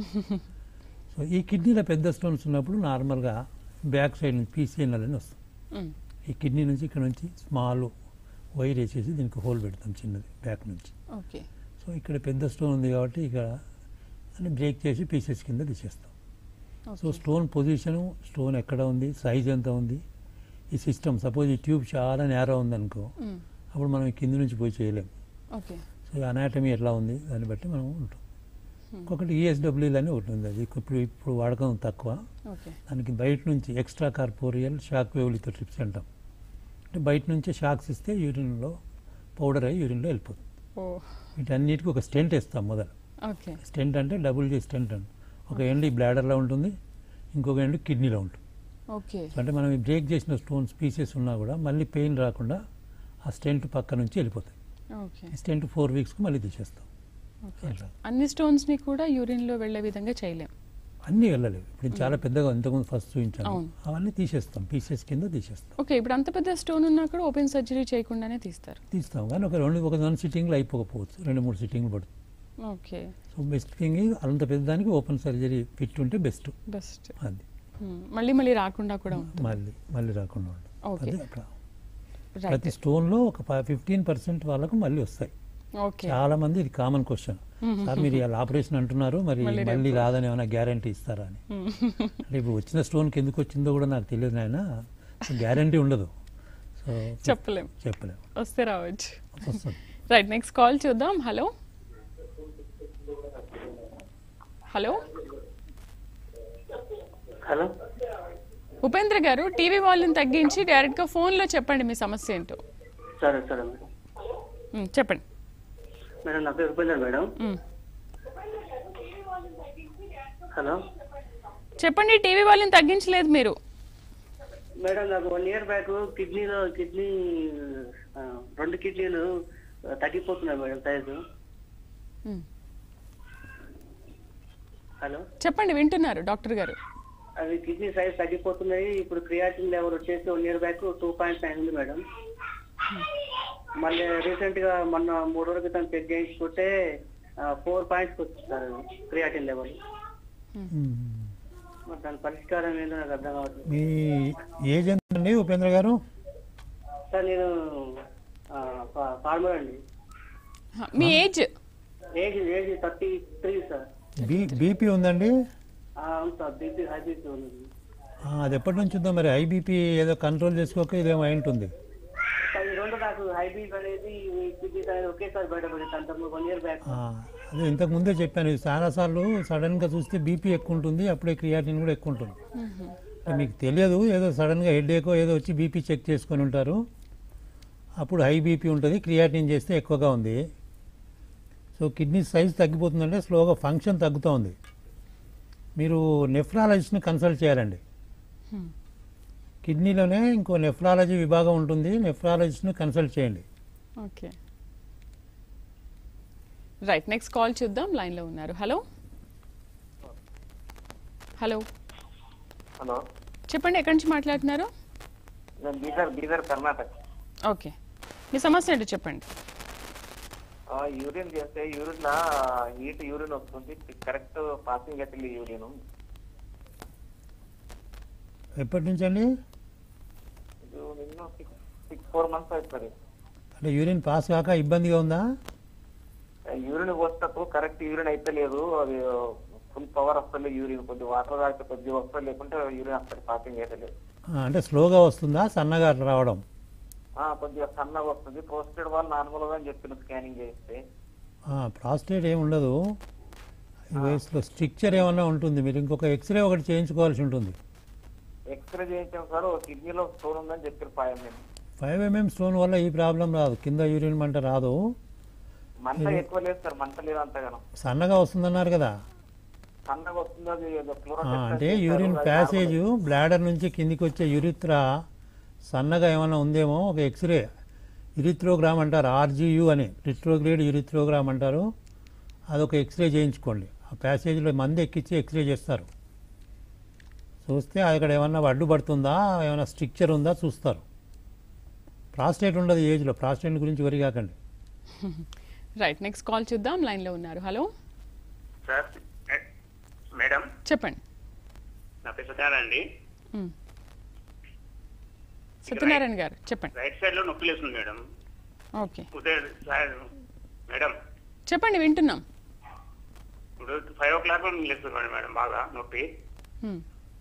సో ఈ కిడ్నీలో పెద్ద స్టోన్స్ ఉన్నప్పుడు నార్మల్గా బ్యాక్ సైడ్ నుంచి పీసీఎన్ఎల్ అని వస్తుంది హ్మ్. ఈ కిడ్నీ నుంచి ఇక్కడ నుంచి స్మాల్ వైర్ వేసేసి దీనికి హోల్ పెడతాం చిన్నది బ్యాక్ నుంచి ఓకే సో ఇక్కడ పెద్ద స్టోన్ ఉంది కాబట్టి ఇక్కడ అని బ్రేక్ చేసి పీసెస్ కింద తీసేస్తాం so okay stone position stone ఎక్కడ ఉంది సైజ్ ఎంత ఉంది ఈ సిస్టమ్ సపోజ్ ఈ ట్యూబ్ చాలా నేరో ఉందనుకో హ్మ్. అప్పుడు మనం ఈ కింద నుంచి పోయి చేయలేము ఓకే సో అనాటమీ ఎట్లా ఉంది దాన్ని బట్టి మనం ఉంటాం ఇంకొకటి ఈఎస్డబ్ల్యూలు అని ఒకటి ఉంది అది ఇప్పుడు ఇప్పుడు వాడకం తక్కువ ఓకే దానికి బయట నుంచి extracorporeal shock wave lithotripsy అంటాం అంటే బయట నుంచి షాక్స్ ఇస్తే యూరిన్లో పౌడర్ అయ్యి యూరిన్లో వెళ్ళిపోతుంది ఓ వీటన్నిటికీ ఒక స్టెంట్ ఇస్తాం మొదలు ఓకే స్టెంట్ అంటే డబుల్ జీ స్టెంట్ అండి ఒక ఎండ్ ఈ బ్లాడర్లో ఉంటుంది ఇంకొక ఎండ్ కిడ్నీలో ఉంటుంది ఓకే సో అంటే మనం ఈ బ్రేక్ చేసిన స్టోన్స్ పీసెస్ ఉన్నా కూడా మళ్ళీ పెయిన్ రాకుండా ఆ స్టెంట్ పక్క నుంచి వెళ్ళిపోతాయి ఓకే ఈ స్టెంట్ ఫోర్ వీక్స్కి మళ్ళీ తీసేస్తాం ఓకే అట్లా అన్ని స్టోన్స్ ని కూడా యూరిన్ లో వెళ్లే విధంగా చేయలేం అన్నీ వెళ్ళలేవు ఇప్పుడు ఇది చాలా పెద్దగా ఇంతకుముందు ఫస్ట్ చూపించాను అవును. అవన్నీ తీసేస్తాం పీసెస్ కింద తీసేస్తాం ఓకే ఇప్పుడు అంత పెద్ద స్టోన్ ఉన్నా కూడా ఓపెన్ సర్జరీ చేయకుండానే తీస్తారు తీస్తాం కానీ ఒక రెండు ఒక వన్ సిట్టింగ్లో అయిపోకపోవచ్చు రెండు మూడు సిట్టింగ్లు పడుతుంది ఓకే సో బెస్ట్ థింగ్ అంత పెద్దదానికి ఓపెన్ సర్జరీ ఫిట్ ఉంటే బెస్ట్ బెస్ట్ అది మళ్ళీ మళ్ళీ రాకుండా కూడా ఉంటుంది మళ్ళీ మళ్ళీ రాకుండా ఉండదు ఓకే అది అట్లా రైట్ ప్రతి స్టోన్లో ఒక ఫిఫ్టీన్ పర్సెంట్ వాళ్ళకు మళ్ళీ వస్తాయి ఓకే చాలా మంది ఇది కామన్ క్వశ్చన్ సార్ మీరు ఇలా ఆపరేషన్ అంటున్నారు మరి మళ్ళీ మళ్ళీ రేపు. రాదని ఏమైనా గ్యారంటీ ఇస్తారా అని అంటే ఇప్పుడు వచ్చిన స్టోన్కి ఎందుకు వచ్చిందో కూడా నాకు తెలియదు నాయన గ్యారంటీ ఉండదు సో చెప్పలేం చెప్పలేము వస్తే రావచ్చు వస్తుంది రైట్ నెక్స్ట్ కాల్ చూద్దాం హలో హలో హలో ఉపేంద్ర గారు టీవీ వాల్యూమ్ తగ్గించి డైరెక్ట్ గా ఫోన్ లో చెప్పండి మీ సమస్య ఏంటో సరే సరే మేడం ఉమ్, చెప్పండి మేడం నా పేరు ఉపేంద్ర మేడం ఉమ్. హలో చెప్పండి టీవీ వాల్యూమ్ తగ్గించలేదు మీరు మేడం నాకు వన్ ఇయర్ బ్యాక్ కిడ్నీలో కిడ్నీ ఆ, రెండు కిడ్నీలు ఆ, తగ్గిపోతున్నాయి మేడం సైజు ఉమ్. హలో చెప్పండి వింటున్నారు డాక్టర్ గారు అది కిడ్నీ సైజ్ తగ్గిపోతున్నాయి ఇప్పుడు క్రియాటిన్ లెవెల్ వచ్చేసి one year back two point nine ఉంది మేడం మళ్ళీ రీసెంట్ గా మొన్న మూడు రోజుల క్రితం చెక్ చేయించుకుంటే ఫోర్ పాయింట్స్ వచ్చింది సార్ క్రియాటిన్ లెవెల్ మ్మ్. మరి దాని పరిష్కారం ఏంటో నాకు అర్థం కావట్లేదు మీ ఏజ్ ఎంత అండి ఉపేంద్ర గారు సార్ నేను ఫార్మర్ అండి హ, మీ age age age thirty three sir B BP ఉందండి ఆ, అవును సార్ బీపీ హై బీపీ ఉంది ఆ, అది ఎప్పటి నుంచి ఉందో మరి ఐబీపీ ఏదో కంట్రోల్ చేసుకోక ఇదేమో అయి ఉంటుంది సార్ ఈ రెండు నాకు హై బీపీ అనేది కిడ్నీ అనేది ఒకేసారి బయటపడింది అంత వన్ ఇయర్ బ్యాక్ ఆ, అదే ఇంతకు ముందే చెప్పాను ఇది చాలాసార్లు సడన్గా చూస్తే బీపీ ఎక్కువ ఉంటుంది అప్పుడే క్రియాటిన్ కూడా ఎక్కువ ఉంటుంది అంటే మీకు తెలియదు ఏదో సడన్గా హెడేకో ఏదో వచ్చి బీపీ చెక్ చేసుకొని ఉంటారు అప్పుడు హై బీపీ ఉంటుంది క్రియాటిన్ చేస్తే ఎక్కువగా ఉంది సో కిడ్నీ సైజ్ తగ్గిపోతుందంటే స్లోగా ఫంక్షన్ తగ్గుతూ ఉంది మీరు నెఫ్రాలజిస్ట్ని కన్సల్ట్ చేయాలండి Hmm. కిడ్నీలోనే ఇంకో నెఫ్రాలజీ విభాగం ఉంటుంది నెఫ్రాలజిస్ట్ని కన్సల్ట్ చేయండి ఓకే రైట్ నెక్స్ట్ కాల్ చూద్దాం లైన్లో ఉన్నారు హలో హలో హలో చెప్పండి ఎక్కడి నుంచి మాట్లాడుతున్నారు నేను బీదర్ బీదర్ కర్ణాటక ఓకే మీ సమస్య ఏంటో చెప్పండి ఆ, యూరిన్ చేస్తే యూరిన్ లా హీట్ యూరిన్ వస్తుంది కరెక్ట్ పాసింగ్ అయితే యూరిన్ ఎప్పటి నుంచి అండి ఇది నిన్న సిక్స్ సిక్స్ ఫోర్ మంత్స్ అవుతుంది అంటే యూరిన్ పాస్ కాక ఇబ్బందిగా ఉందా యూరిన్ పోస్తకు కరెక్ట్ యూరిన్ అయితే లేదు అది ఫుల్ పవర్ వస్తలేదు యూరిన్ కొద్ది వాటర్ తాగితే కొద్దిగా వస్తుంది లేకుంటే యూరిన్ అసలు పాసింగ్ అయితే లేదు ఆ, అంటే స్లోగా వస్తుందా సన్నగా అట్లా రావడం ఆ, కొద్దిగా సన్నగా వస్తుంది పోస్టెడ్ వాళ్ళు నార్మల్ గా అని చెప్పిన స్కానింగ్ చేస్తే ప్రాస్టేట్ ఏమి ఉండదు ఈ వయసులో స్ట్రిక్చర్ ఏమన్నా ఉంటుంది మీరు ఇంకొక ఎక్స్రే ఒకటి చేయించుకోవాల్సి ఉంటుంది ఎక్స్రే చేయించాం సార్ కిడ్నీలో స్టోన్ ఉందని చెప్పారు పాయం మేము ఫైవ్ ఎంఎం స్టోన్ వల్ల ఈ ప్రాబ్లం రాదు కింద యూరిన్ మంట రాదు మంట ఎక్కువ లేదు సార్ మంట లేదు అంతగానో సన్నగా వస్తుందన్నారు కదా సన్నగా వస్తుంది అది ఏదో ఆ, ఫ్లోరోసెన్స్ అంటే చేస్తారు, యూరిన్ అది ప్యాసేజ్ బ్లాడర్ నుంచి కిందికి వచ్చే యురిత్రా సన్నగా ఏమైనా ఉందేమో ఒక ఎక్స్రే యురిత్రోగ్రామ్ అంటారు ఆర్జీయు అని రిట్రోగ్రేడ్ యురిత్రోగ్రామ్ అంటారు అదొక ఎక్స్రే చేయించుకోండి ఆ ప్యాసేజ్లో మంది ఎక్కించి ఎక్స్రే చేస్తారు చూస్తే అక్కడ ఏమన్నా అడ్డు పడుతుందా ఏమైనా స్ట్రిక్చర్ ఉందా చూస్తారు ప్రాస్టేట్ ఉండదు ఈ ఏజ్లో ప్రాస్టేట్ గురించి వరి కాకండి రైట్ నెక్స్ట్ కాల్ చూద్దాం లైన్లో ఉన్నారు హలో సార్ మేడం చెప్పండి నా పేరు సత్యనారాయణ అండి మ్. సత్యనారాయణ గారు చెప్పండి రైట్ సైడ్ లో నొప్పి లేస్తుంది మేడం ఓకే ఉదయం సార్ మేడం చెప్పండి వింటున్నాం ఇప్పుడు ఫైవ్ ఓ క్లాక్ లేస్తుంది మేడం మేడం బాగా నొప్పి మ్.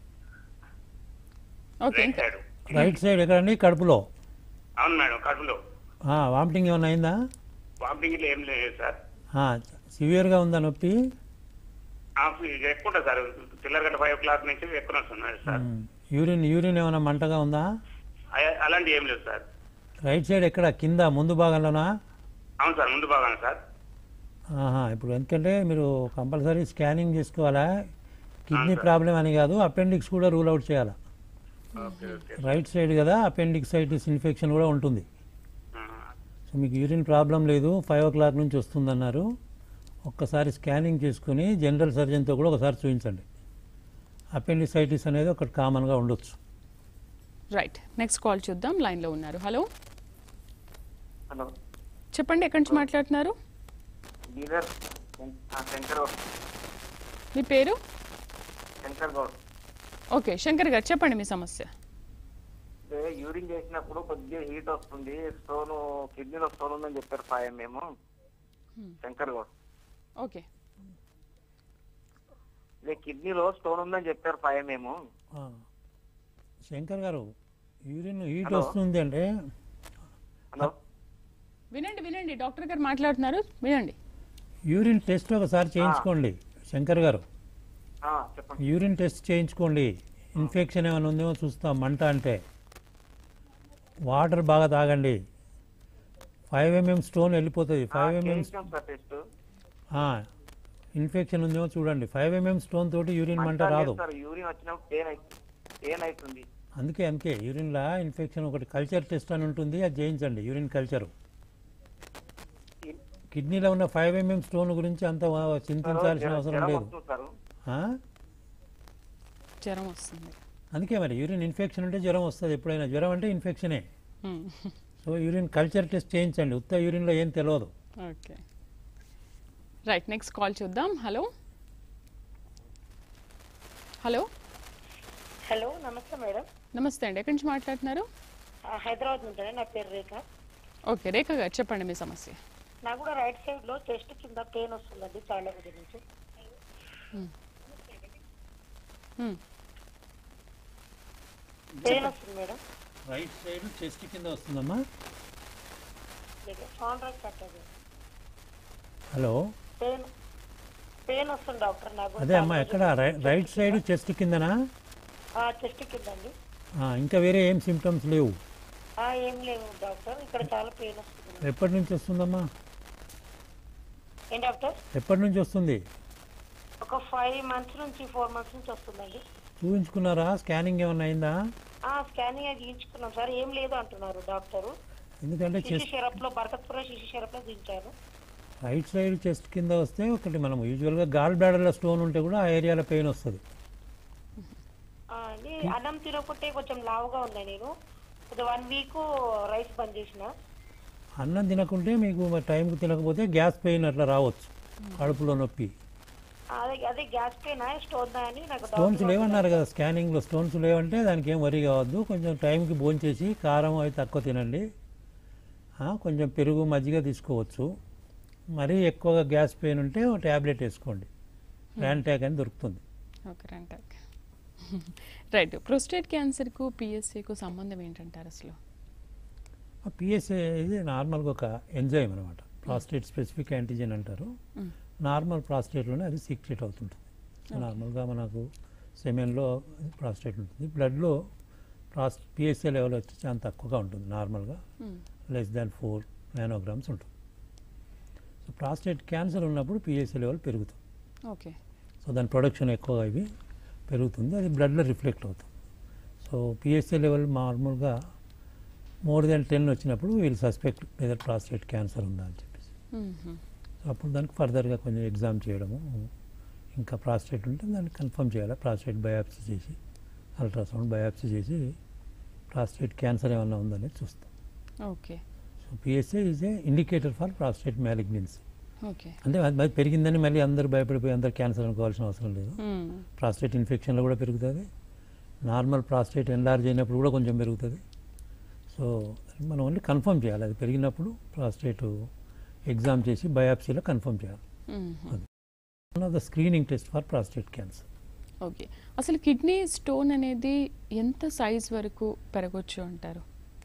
ఓకే రైట్ ఇంకా సైడ్ రైట్ సైడ్ ఎక్కడండి కడుపులో అవును మేడం కడుపులో వామిటింగ్ ఏమైనా అయిందా వామిటింగ్ ఇట్లా ఏం లేదు సార్ సివియర్గా ఉందా నొప్పి ఆ, ఇది ఎక్కువ ఉంటుంది సార్ పిల్లర్ గంట ఫైవ్ ఓ క్లాక్ నుంచి ఎక్కువ వస్తుంది సార్ మ్మ్. యూరిన్ యూరిన్ ఏమైనా మంటగా ఉందా అయ- అలాంటివి ఏం లేదు సార్ రైట్ సైడ్ ఎక్కడ కింద ముందు భాగంలోనా అవును సార్ ముందు బాగానే సార్ ఆహా ఇప్పుడు ఎందుకంటే మీరు కంపల్సరీ స్కానింగ్ చేసుకోవాలా కిడ్నీ ప్రాబ్లం అని కాదు అపెండిక్స్ కూడా రూల్ అవుట్ చేయాలా ఓకే ఓకే రైట్ సైడ్ కదా అపెండిక్సైటిస్ ఇన్ఫెక్షన్ కూడా ఉంటుంది సో మీకు యూరిన్ ప్రాబ్లం లేదు ఫైవ్ ఓ క్లాక్ నుంచి వస్తుందన్నారు ఒక్కసారి స్కానింగ్ చేసుకుని జనరల్ సర్జన్తో కూడా ఒకసారి చూపించండి అపెండిసైటిస్ అనేది ఒకటి కామన్గా ఉండొచ్చు రైట్ నెక్స్ట్ కాల్ చూద్దాం లైన్లో ఉన్నారు హలో హలో చెప్పండి ఎక్కడి నుంచి మాట్లాడుతున్నారు బీదర్ శం- ఆ, శంకర్ గౌడ్ మీ పేరు శంకర్ గౌడ్ ఓకే శంకర్ గారు చెప్పండి మీ సమస్య అంటే యూరిన్ చేసినప్పుడు కొద్దిగా హీట్ వస్తుంది స్టోన్ కిడ్నీలో స్టోన్ ఉందని చెప్పారు పాయం మేము శంకర్ గౌడ్ ఓకే ఇదే కిడ్నీలో స్టోన్ ఉందని చెప్పారు పాయం మేము ఆ. శంకర్ గారు యూరిన్ హీట్ హలో. వస్తుంది అంటే హలో వినండి వినండి డాక్టర్ గారు మాట్లాడుతున్నారు వినండి యూరిన్ టెస్ట్ ఒకసారి చేయించుకోండి శంకర్ గారు ఆ, చెప్పండి యూరిన్ టెస్ట్ చేయించుకోండి ఇన్ఫెక్షన్ ఏమైనా ఉందేమో చూస్తాం మంట అంటే వాటర్ బాగా తాగండి ఫైవ్ ఎంఎం స్టోన్ వెళ్ళిపోతుంది ఫైవ్ ఎంఎం చేయించాం సార్ టెస్ట్ ఇన్ఫెక్షన్ ఉందేమో చూడండి ఫైవ్ ఎంఎం స్టోన్ తోటి యూరిన్ మంట రాదు సార్ యూరిన్ వచ్చినప్పుడు పెయిన్ అవుతుంది పెయిన్ అవుతుంది అందుకే అందుకే యూరిన్లా ఇన్ఫెక్షన్ ఒకటి కల్చర్ టెస్ట్ అని ఉంటుంది అది చేయించండి యూరిన్ కల్చర్ కిడ్నీలో ఉన్న ఫైవ్ ఎంఎం స్టోన్ గురించి అంత వా- చింతించాల్సిన జ్వరం- అవసరం జ్వరం లేదు వస్తుంది సార్ ఆ? జ్వరం వస్తుంది అందుకే మరి యూరిన్ ఇన్ఫెక్షన్ ఉంటే జ్వరం వస్తుంది ఎప్పుడైనా జ్వరం అంటే ఇన్ఫెక్షనే మ్మ్. సో యూరిన్ కల్చర్ టెస్ట్ చేయించండి ఉత్త యూరిన్లో ఏం తెలియదు ఓకే రైట్ నెక్స్ట్ కాల్ చూద్దాం హలో హలో హలో నమస్తే మేడం నమస్తే అండి ఎక్కడి నుంచి మాట్లాడుతున్నారు ఆ, హైదరాబాద్ నుంచి నా పేరు రేఖ ఓకే రేఖ గారు చెప్పండి మీ సమస్య నాకు కూడా రైట్ సైడ్ లో చెస్ట్ కింద పెయిన్ వస్తుందండి చాలా రోజుల నుంచి మ్మ్. పెయిన్ వస్తుంది మేడం రైట్ సైడ్ చెస్ట్ కింద వస్తుందమ్మా సౌండ్ రైట్ కట్టదు హలో పెయిన్ పెయిన్ వస్తుంది డాక్టర్ నాకు అదే అమ్మా ఎక్కడ రై- రైట్ సైడ్ చెస్ట్ కిందనా చెస్ట్ కింద అండి ఆ, ఇంకా వేరే ఏం సిమ్టమ్స్ లేవు ఆ, ఏం లేవు డాక్టర్ ఇక్కడ చాలా పెయిన్ వస్తుంది ఎప్పటి నుంచి వస్తుందమ్మా ఏం డాక్టర్ ఎప్పటి నుంచి వస్తుంది ఒక ఫైవ్ మంత్స్ నుంచి ఫోర్ మంత్స్ నుంచి వస్తుందండి చూపించుకున్నారా స్కానింగ్ ఏమైనా అయిందా ఆ స్కానింగ్ అది గీయించుకున్నాం సార్ ఏం లేదు అంటున్నారు డాక్టరు ఎందుకంటే శిశు చెస్ట్ షరప్ లో బరకత్పుర శిశు షరప్ లో దించారు రైట్ సైడ్ చెస్ట్ కింద వస్తే ఒకటి మనం యూజువల్గా గాల్ బ్లాడర్లో స్టోన్ ఉంటే కూడా ఆ ఏరియాలో పెయిన్ వస్తుంది ఆ, అండి అన్నం తినకుంటే కొంచెం లావుగా ఉన్నా నేను ఒక వన్ వీక్ రైస్ బంద్ చేసిన అన్నం తినకుంటే మీకు మరి టైంకి తినకపోతే గ్యాస్ పెయిన్ అట్లా రావచ్చు కడుపులో నొప్పి అదే అదే గ్యాస్ పెయిన్ స్టోన్ అని నాకు స్టోన్స్ doctor లేవన్నారు కదా స్కానింగ్లో స్టోన్స్ లేవంటే దానికి ఏం వరి కావద్దు కొంచెం టైంకి భోంచేసి కారం అవి తక్కువ తినండి ఆ, కొంచెం పెరుగు మజ్జిగ తీసుకోవచ్చు మరీ ఎక్కువగా గ్యాస్ పెయిన్ ఉంటే ఒక ట్యాబ్లెట్ వేసుకోండి ర్యాంటాక్ అని దొరుకుతుంది ఓకే రంటాక్ రైట్ ప్రోస్టేట్ క్యాన్సర్కు పిఎస్ఏకు సంబంధం ఏంటంటారు అసలు పిఎస్ఏ ఇది నార్మల్గా ఒక ఎంజైమ్ అనమాట ప్రాస్టేట్ స్పెసిఫిక్ యాంటీజెన్ అంటారు Mm. నార్మల్ ప్రాస్టేట్లోనే అది సీక్రెట్ అవుతుంటుంది సో Okay. నార్మల్గా మనకు సెమెన్లో ప్రాస్టేట్ ఉంటుంది బ్లడ్లో ప్రాస్ పిఎస్ఏ లెవెల్ వచ్చి చాలా తక్కువగా ఉంటుంది నార్మల్గా Mm. Less than four nanograms ఉంటుంది సో ప్రాస్టేట్ క్యాన్సర్ ఉన్నప్పుడు పిఎస్ఏ లెవెల్ పెరుగుతుంది ఓకే సో దాని ప్రొడక్షన్ ఎక్కువగా ఇవి పెరుగుతుంది అది బ్లడ్లో రిఫ్లెక్ట్ అవుతుంది సో పిఎస్ఏ లెవెల్ నార్మల్గా మోర్ దెన్ టెన్ వచ్చినప్పుడు వీళ్ళు సస్పెక్ట్ లేదా ప్రాస్టేట్ క్యాన్సర్ ఉందా అని చెప్పేసి మ్మ్. సో అప్పుడు దానికి ఫర్దర్గా కొంచెం ఎగ్జామ్ చేయడము ఇంకా ప్రాస్టేట్ ఉంటే దాన్ని కన్ఫర్మ్ చేయాలి ప్రాస్టేట్ బయాప్సీ చేసి అల్ట్రాసౌండ్ బయాప్సీ చేసి ప్రాస్టేట్ క్యాన్సర్ ఏమన్నా ఉందనేది చూస్తాం okay so PSA is a indicator for prostate malignancy okay అంటే అది అది పెరిగిందని మళ్ళీ అందరూ భయపడిపోయి అందరు క్యాన్సర్ అనుకోవాల్సిన అవసరం లేదు మ్మ్. ప్రాస్టేట్ ఇన్ఫెక్షన్లో కూడా పెరుగుతుంది నార్మల్ ప్రాస్టేట్ ఎన్లార్జ్ అయినప్పుడు కూడా కొంచెం పెరుగుతుంది సో మనం ఓన్లీ కన్ఫర్మ్ చేయాలి అది పెరిగినప్పుడు ప్రాస్టేట్ ఎగ్జామ్ చేసి బయాప్సీలో కన్ఫర్మ్ చేయాలి మ్మ్. అది one of the screening test for prostate cancer okay అసలు కిడ్నీ స్టోన్ అనేది ఎంత సైజ్ వరకు పెరగొచ్చు అంటారు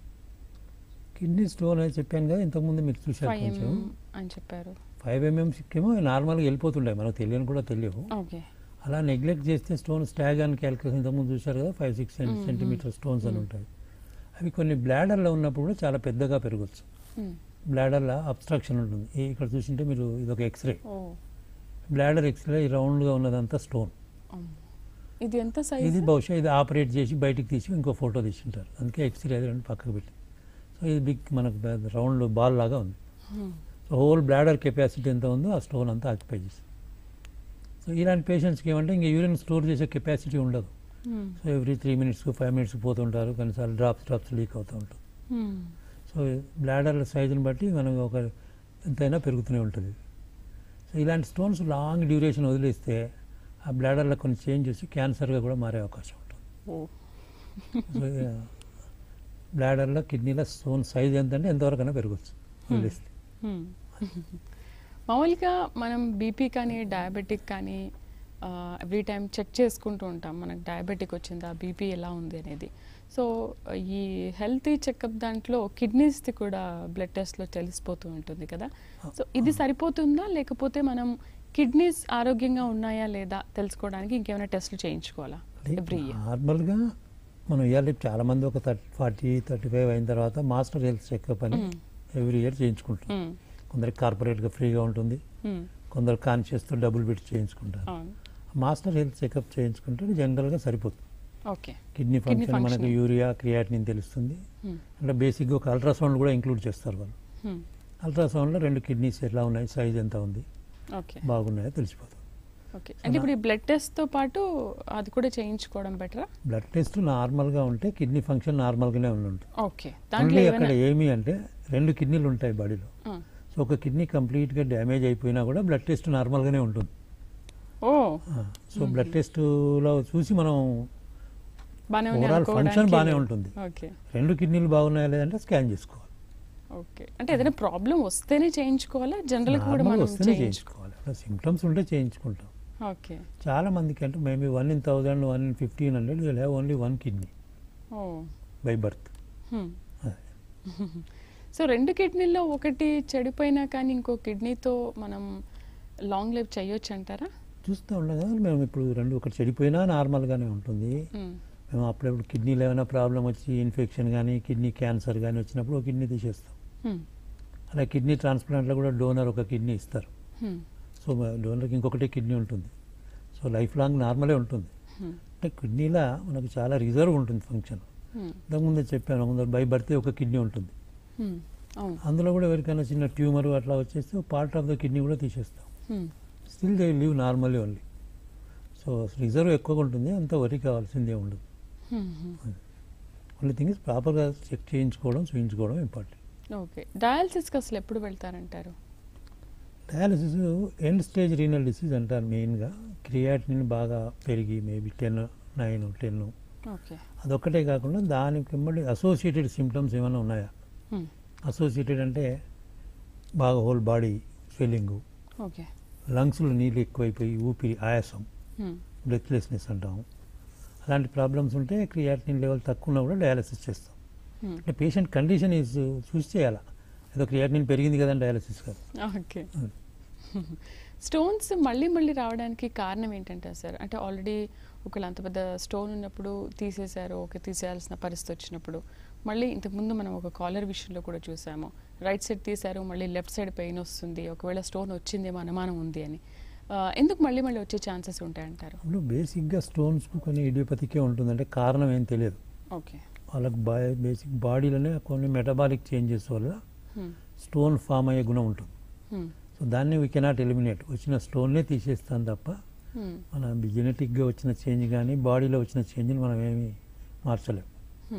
కిడ్నీ స్టోన్ అని చెప్పాను కదా ఇంతకుముందు మీరు చూశారు ఫైవ్ కొంచెం అని చెప్పారు ఫైవ్ ఎంఎంసీకేమో నార్మల్గా వెళ్ళిపోతుండే మనకు తెలియని కూడా తెలియవు ఓకే అలా నెగ్లెక్ట్ చేస్తే స్టోన్ స్టాగ్ అని క్యాలిక్యులేషన్ ఇంతకుముందు చూశారు కదా ఫైవ్ సిక్స్ మ్మ్. సెంటీమీటర్ స్టోన్స్ అని మ్మ్. ఉంటాయి అవి కొన్ని బ్లాడర్లో ఉన్నప్పుడు కూడా చాలా పెద్దగా పెరగచ్చు మ్మ్. బ్లాడర్లో అబ్స్ట్రక్షన్ ఉంటుంది ఈ ఇక్కడ చూసింటే మీరు ఇదొక ఎక్స్రే ఓ బ్లాడర్ ఎక్స్రే ఈ రౌండ్గా ఉన్నదంతా స్టోన్ అమ్మో. ఇది ఎంత సైజ్ ఇది బహుశా ఇది ఆపరేట్ చేసి బయటికి తీసి ఇంకో ఫోటో తీసింటారు అందుకే ఎక్స్రే అది రెండు పక్కకు పెట్టి సో ఇది బిగ్ మనకు రౌండ్ బాల్ లాగా ఉంది సో హోల్ బ్లాడర్ కెపాసిటీ ఎంత ఉందో ఆ స్టోన్ అంతా ఆక్యుపై చేస్తుంది సో ఇలాంటి పేషెంట్స్కి ఏమంటే ఇంకా యూరిన్ స్టోర్ చేసే కెపాసిటీ ఉండదు Hmm. సో ఎవ్రీ త్రీ మినిట్స్కి ఫైవ్ మినిట్స్కి పోతుంటారు కొన్నిసార్లు డ్రాప్స్ డ్రాప్స్ లీక్ అవుతూ ఉంటుంది సో బ్లాడర్ సైజుని బట్టి మనకు ఒక ఎంతైనా పెరుగుతూనే ఉంటుంది సో ఇలాంటి స్టోన్స్ లాంగ్ డ్యూరేషన్ వదిలేస్తే ఆ బ్లాడర్లో కొన్ని చేంజ్ చేసి క్యాన్సర్గా కూడా మారే అవకాశం ఉంటుంది ఓ సో బ్లాడర్లో కిడ్నీలో స్టోన్ సైజ్ ఎంత అంటే ఎంతవరకైనా పెరగచ్చు వదిలేస్తే Hmm. మామూలుగా మనం బీపీ కానీ డయాబెటిక్ కానీ ఎవ్రీ టైం చెక్ చేసుకుంటూ ఉంటాం మనకు డయాబెటిక్ వచ్చిందా బీపీ ఎలా ఉంది అనేది సో ఈ హెల్తీ చెకప్ దాంట్లో కిడ్నీస్ది కూడా బ్లడ్ టెస్ట్లో తెలిసిపోతూ ఉంటుంది కదా సో ఇది సరిపోతుందా లేకపోతే మనం కిడ్నీస్ ఆరోగ్యంగా ఉన్నాయా లేదా తెలుసుకోవడానికి ఇంకేమైనా టెస్ట్లు చేయించుకోవాలా ఎవ్రీ ఇయర్ నార్మల్గా మనం ఇవాళ చాలామంది ఒక థర్టీ ఫార్టీ థర్టీ ఫైవ్ అయిన తర్వాత మాస్టర్ హెల్త్ చెకప్ అని Mm. ఎవ్రీ ఇయర్ చేయించుకుంటాం Mm. కొందరికి కార్పొరేట్గా ఫ్రీగా ఉంటుంది Mm. కొందరు కాన్షియస్తో డబ్బులు పెట్టి చేయించుకుంటారు అవును మాస్టర్ హెల్త్ చెకప్ చేయించుకుంటే జనరల్గా సరిపోతుంది ఓకే కిడ్నీ Kidney ఫంక్షన్ మనకి functioning. యూరియా క్రియాటినిన్ తెలుస్తుంది Hmm. అంటే బేసిక్గా ఒక అల్ట్రాసౌండ్ కూడా ఇంక్లూడ్ చేస్తారు వాళ్ళు Hmm. అల్ట్రాసౌండ్లో రెండు కిడ్నీస్ ఎట్లా ఉన్నాయి సైజ్ ఎంత ఉంది ఓకే బాగున్నాయో తెలిసిపోతుంది ఓకే అంటే ఇప్పుడు ఈ బ్లడ్ టెస్ట్తో పాటు అది కూడా చేయించుకోవడం బెటరా బ్లడ్ టెస్ట్ నార్మల్గా ఉంటే కిడ్నీ ఫంక్షన్ నార్మల్గానే ఉండి ఉంటుంది ఓకే దాంట్లో ఓన్లీ ఏమైనా అక్కడ ఏమి అంటే రెండు కిడ్నీలు ఉంటాయి బాడీలో ఆ. సో ఒక కిడ్నీ కంప్లీట్గా డ్యామేజ్ అయిపోయినా కూడా బ్లడ్ టెస్ట్ నార్మల్గానే ఉంటుంది ఓ ఆ, సో బ్లడ్ టెస్ట్లో చూసి మనం బాగానే ఉంది ఓవరాల్ ఫంక్షన్ అనుకోవడానికి బాగానే లేదు. ఉంటుంది ఓకే రెండు కిడ్నీలు బాగున్నాయా లేదంటే స్కాన్ చేసుకోవాలి ఓకే అంటే ఏదైనా ప్రాబ్లం వస్తేనే చేయించుకోవాలా జనరల్గా కూడా నార్మల్ మనం వస్తేనే చేయించుకో చేయించుకోవాలి సిమ్టమ్స్ ఉంటే చేయించుకుంటాం ఓకే చాలా మందికి అంటే maybe one in thousand one in fifteen hundred will have only one kidney oh by birth హ్మ్. సో రెండు కిడ్నీల్లో ఒకటి చెడిపోయినా కానీ ఇంకో కిడ్నీతో మనం లాంగ్ లైఫ్ చేయొచ్చు అంటారా చూస్తూ ఉండగా మేము ఇప్పుడు రెండు ఒకటి చెడిపోయినా నార్మల్గానే ఉంటుంది మ్మ్. మేము అప్పుడప్పుడు కిడ్నీలో ఏమైనా ప్రాబ్లం వచ్చి ఇన్ఫెక్షన్ కానీ కిడ్నీ క్యాన్సర్ కానీ వచ్చినప్పుడు ఒక కిడ్నీ తీసేస్తాం హ్మ్. అలా కిడ్నీ ట్రాన్స్ప్లాంట్లో కూడా డోనర్ ఒక కిడ్నీ ఇస్తారు హ్మ్. సో డోనర్కి ఇంకొకటి కిడ్నీ ఉంటుంది సో లైఫ్ లాంగ్ నార్మలే ఉంటుంది హ్మ్. అంటే కిడ్నీలో మనకు చాలా రిజర్వ్ ఉంటుంది ఫంక్షన్ హ్మ్. ఇంతకుముందే చెప్పాను ముందు బై బర్త్ ఒక కిడ్నీ ఉంటుంది హ్మ్. అవును అందులో కూడా ఎవరికైనా చిన్న ట్యూమర్ అట్లా వచ్చేస్తే పార్ట్ ఆఫ్ ద కిడ్నీ కూడా తీసేస్తాం హ్మ్. Still they live normally only so reserve ఎక్కువగా ఉంటుంది అంత వరి కావాల్సిందే ఉండదు హ్మ్. హ్మ్. ఓన్లీ థింగ్ ఇస్ ప్రాపర్గా చెక్ చేయించుకోవడం చూయించుకోవడం ఇంపార్టెంట్ ఓకే డయాలసిస్కి అసలు ఎప్పుడు వెళ్తారంటారు dialysis end stage renal disease అంటారు మెయిన్గా క్రియాటినిన్ బాగా పెరిగి maybe ten nine ten okay అదొక్కటే కాకుండా దానికి వెంబడి అసోసియేటెడ్ సిమ్టమ్స్ ఏమైనా ఉన్నాయా హ్మ్. అసోసియేటెడ్ అంటే బాగా హోల్ బాడీ స్వెల్లింగు ఓకే లంగ్స్లో నీళ్ళు ఎక్కువైపోయి ఊపిరి ఆయాసం హ్మ్. బ్రెత్లెస్నెస్ అంటాం అలాంటి ప్రాబ్లమ్స్ ఉంటే క్రియాటినిన్ లెవెల్ తక్కువ ఉన్నా కూడా డయాలసిస్ చేస్తాం హ్మ్. అంటే పేషెంట్ కండిషన్ ఈజ్ చూసి చేయాలా ఏదో క్రియాటినిన్ పెరిగింది కదా డయాలసిస్ కాదు ఓకే స్టోన్స్ మళ్ళీ మళ్ళీ రావడానికి కారణం ఏంటంటే సార్ అంటే ఆల్రెడీ ఒకవేళ అంత పెద్ద స్టోన్ ఉన్నప్పుడు తీసేశారు ఓకే తీసేయాల్సిన పరిస్థితి వచ్చినప్పుడు మళ్ళీ ఇంతకుముందు మనం ఒక కాలర్ విషయంలో కూడా చూసాము రైట్ సైడ్ తీశారు మళ్ళీ లెఫ్ట్ సైడ్ పెయిన్ వస్తుంది ఒకవేళ స్టోన్ వచ్చిందేమో అనుమానం ఉంది అని ఆ, ఎందుకు మళ్ళీ మళ్ళీ వచ్చే ఛాన్సెస్ ఉంటాయంటారు ఇప్పుడు బేసిక్గా స్టోన్స్కు కొన్ని ఇడియోపతికే ఉంటుందంటే కారణం ఏం తెలియదు ఓకే వాళ్ళకి బా బేసిక్ బాడీలోనే కొన్ని మెటబాలిక్ చేంజెస్ వల్ల Hmm. స్టోన్ ఫామ్ అయ్యే గుణం ఉంటుంది Hmm. సో దాన్ని వీ కెనాట్ ఎలిమినేట్ వచ్చిన స్టోన్నే తీసేస్తాం తప్ప Hmm. మన జెనెటిక్గా వచ్చిన చేంజ్ కానీ బాడీలో వచ్చిన చేంజ్ని మనం ఏమీ మార్చలేం Hmm.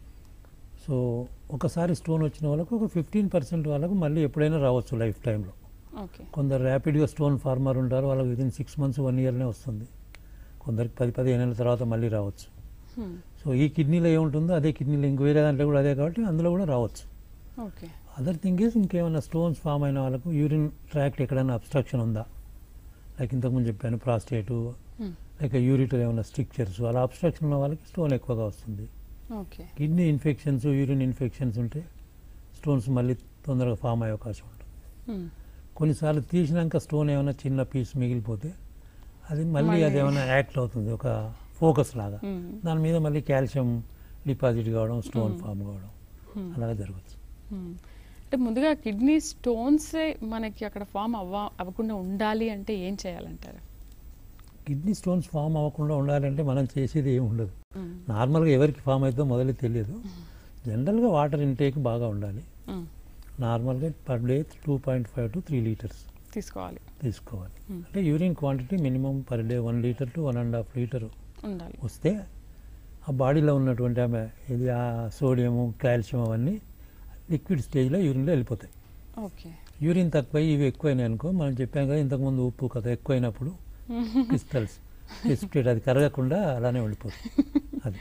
సో ఒకసారి స్టోన్ వచ్చిన వాళ్ళకు ఒక ఫిఫ్టీన్ పర్సెంట్ వాళ్ళకు మళ్ళీ ఎప్పుడైనా రావచ్చు లైఫ్ టైంలో ఓకే కొందరు ర్యాపిడ్గా స్టోన్ ఫార్మర్ ఉంటారు వాళ్ళకి విదిన్ సిక్స్ మంత్స్ వన్ ఇయర్నే వస్తుంది కొందరికి పది పదిహేను ఏళ్ళ తర్వాత మళ్ళీ రావచ్చు Hmm. సో ఈ కిడ్నీలో ఏముంటుందో అదే కిడ్నీలో ఇంక వేరే దాంట్లో కూడా అదే కాబట్టి అందులో కూడా రావచ్చు ఓకే అదర్ థింగ్ ఈజ్ ఇంకేమైనా స్టోన్స్ ఫామ్ అయిన వాళ్ళకు యూరిన్ ట్రాక్ట్ ఎక్కడైనా అబ్స్ట్రక్షన్ ఉందా లైక్ ఇంతకుముందు చెప్పాను ప్రాస్టేటు Hmm. లేక యూరిటర్ ఏమైనా స్ట్రిక్చర్స్ అలా అబ్స్ట్రక్షన్ ఉన్న వాళ్ళకి స్టోన్ ఎక్కువగా వస్తుంది okay kidney infections urine infections ఉంటే స్టోన్స్ మళ్ళీ తొందరగా ఫామ్ అయ్యే అవకాశం ఉంటుంది Hmm. కొన్నిసార్లు తీసినాక స్టోన్ ఏమైనా చిన్న పీస్ మిగిలిపోతే అది మళ్ళీ మళ్ళీ- అది ఏమైనా యాక్ట్ అవుతుంది ఒక ఫోకస్ లాగా Hmm. దాని మీద మళ్ళీ కాల్షియం డిపాజిట్ కావడం స్టోన్ Hmm. ఫామ్ కావడం Hmm. అలాగే జరగచ్చు Hmm. అంటే ముందుగా కిడ్నీ స్టోన్స్ మనకి అక్కడ ఫామ్ అవ్వ అవ్వకుండా ఉండాలి అంటే ఏం చేయాలంటారు కిడ్నీ స్టోన్స్ ఫామ్ అవ్వకుండా ఉండాలంటే మనం చేసేది ఏమి ఉండదు Hmm. నార్మల్గా ఎవరికి ఫామ్ అవుతుందో మొదలు తెలియదు జనరల్గా వాటర్ ఇంటేక్ బాగా ఉండాలి Hmm. నార్మల్గా per day two point five to three litres తీసుకోవాలి తీసుకోవాలి Hmm. అంటే urine quantity minimum per day one litre to one and half litre ఉండాలి వస్తే ఆ బాడీలో ఉన్నటువంటి ఆమె ఇది ఆ సోడియము కాల్షియం అవన్నీ లిక్విడ్ స్టేజ్లో యూరిన్లో వెళ్ళిపోతాయి ఓకే యూరిన్ తక్కువ ఇవి ఎక్కువైనాయి అనుకో మనం చెప్పాం కదా ఇంతకుముందు ఉప్పు కదా ఎక్కువైనప్పుడు క్రిస్టల్స్ ప్రెసిపిటేట్ అది కరగకుండా అలానే ఉండిపోతుంది అది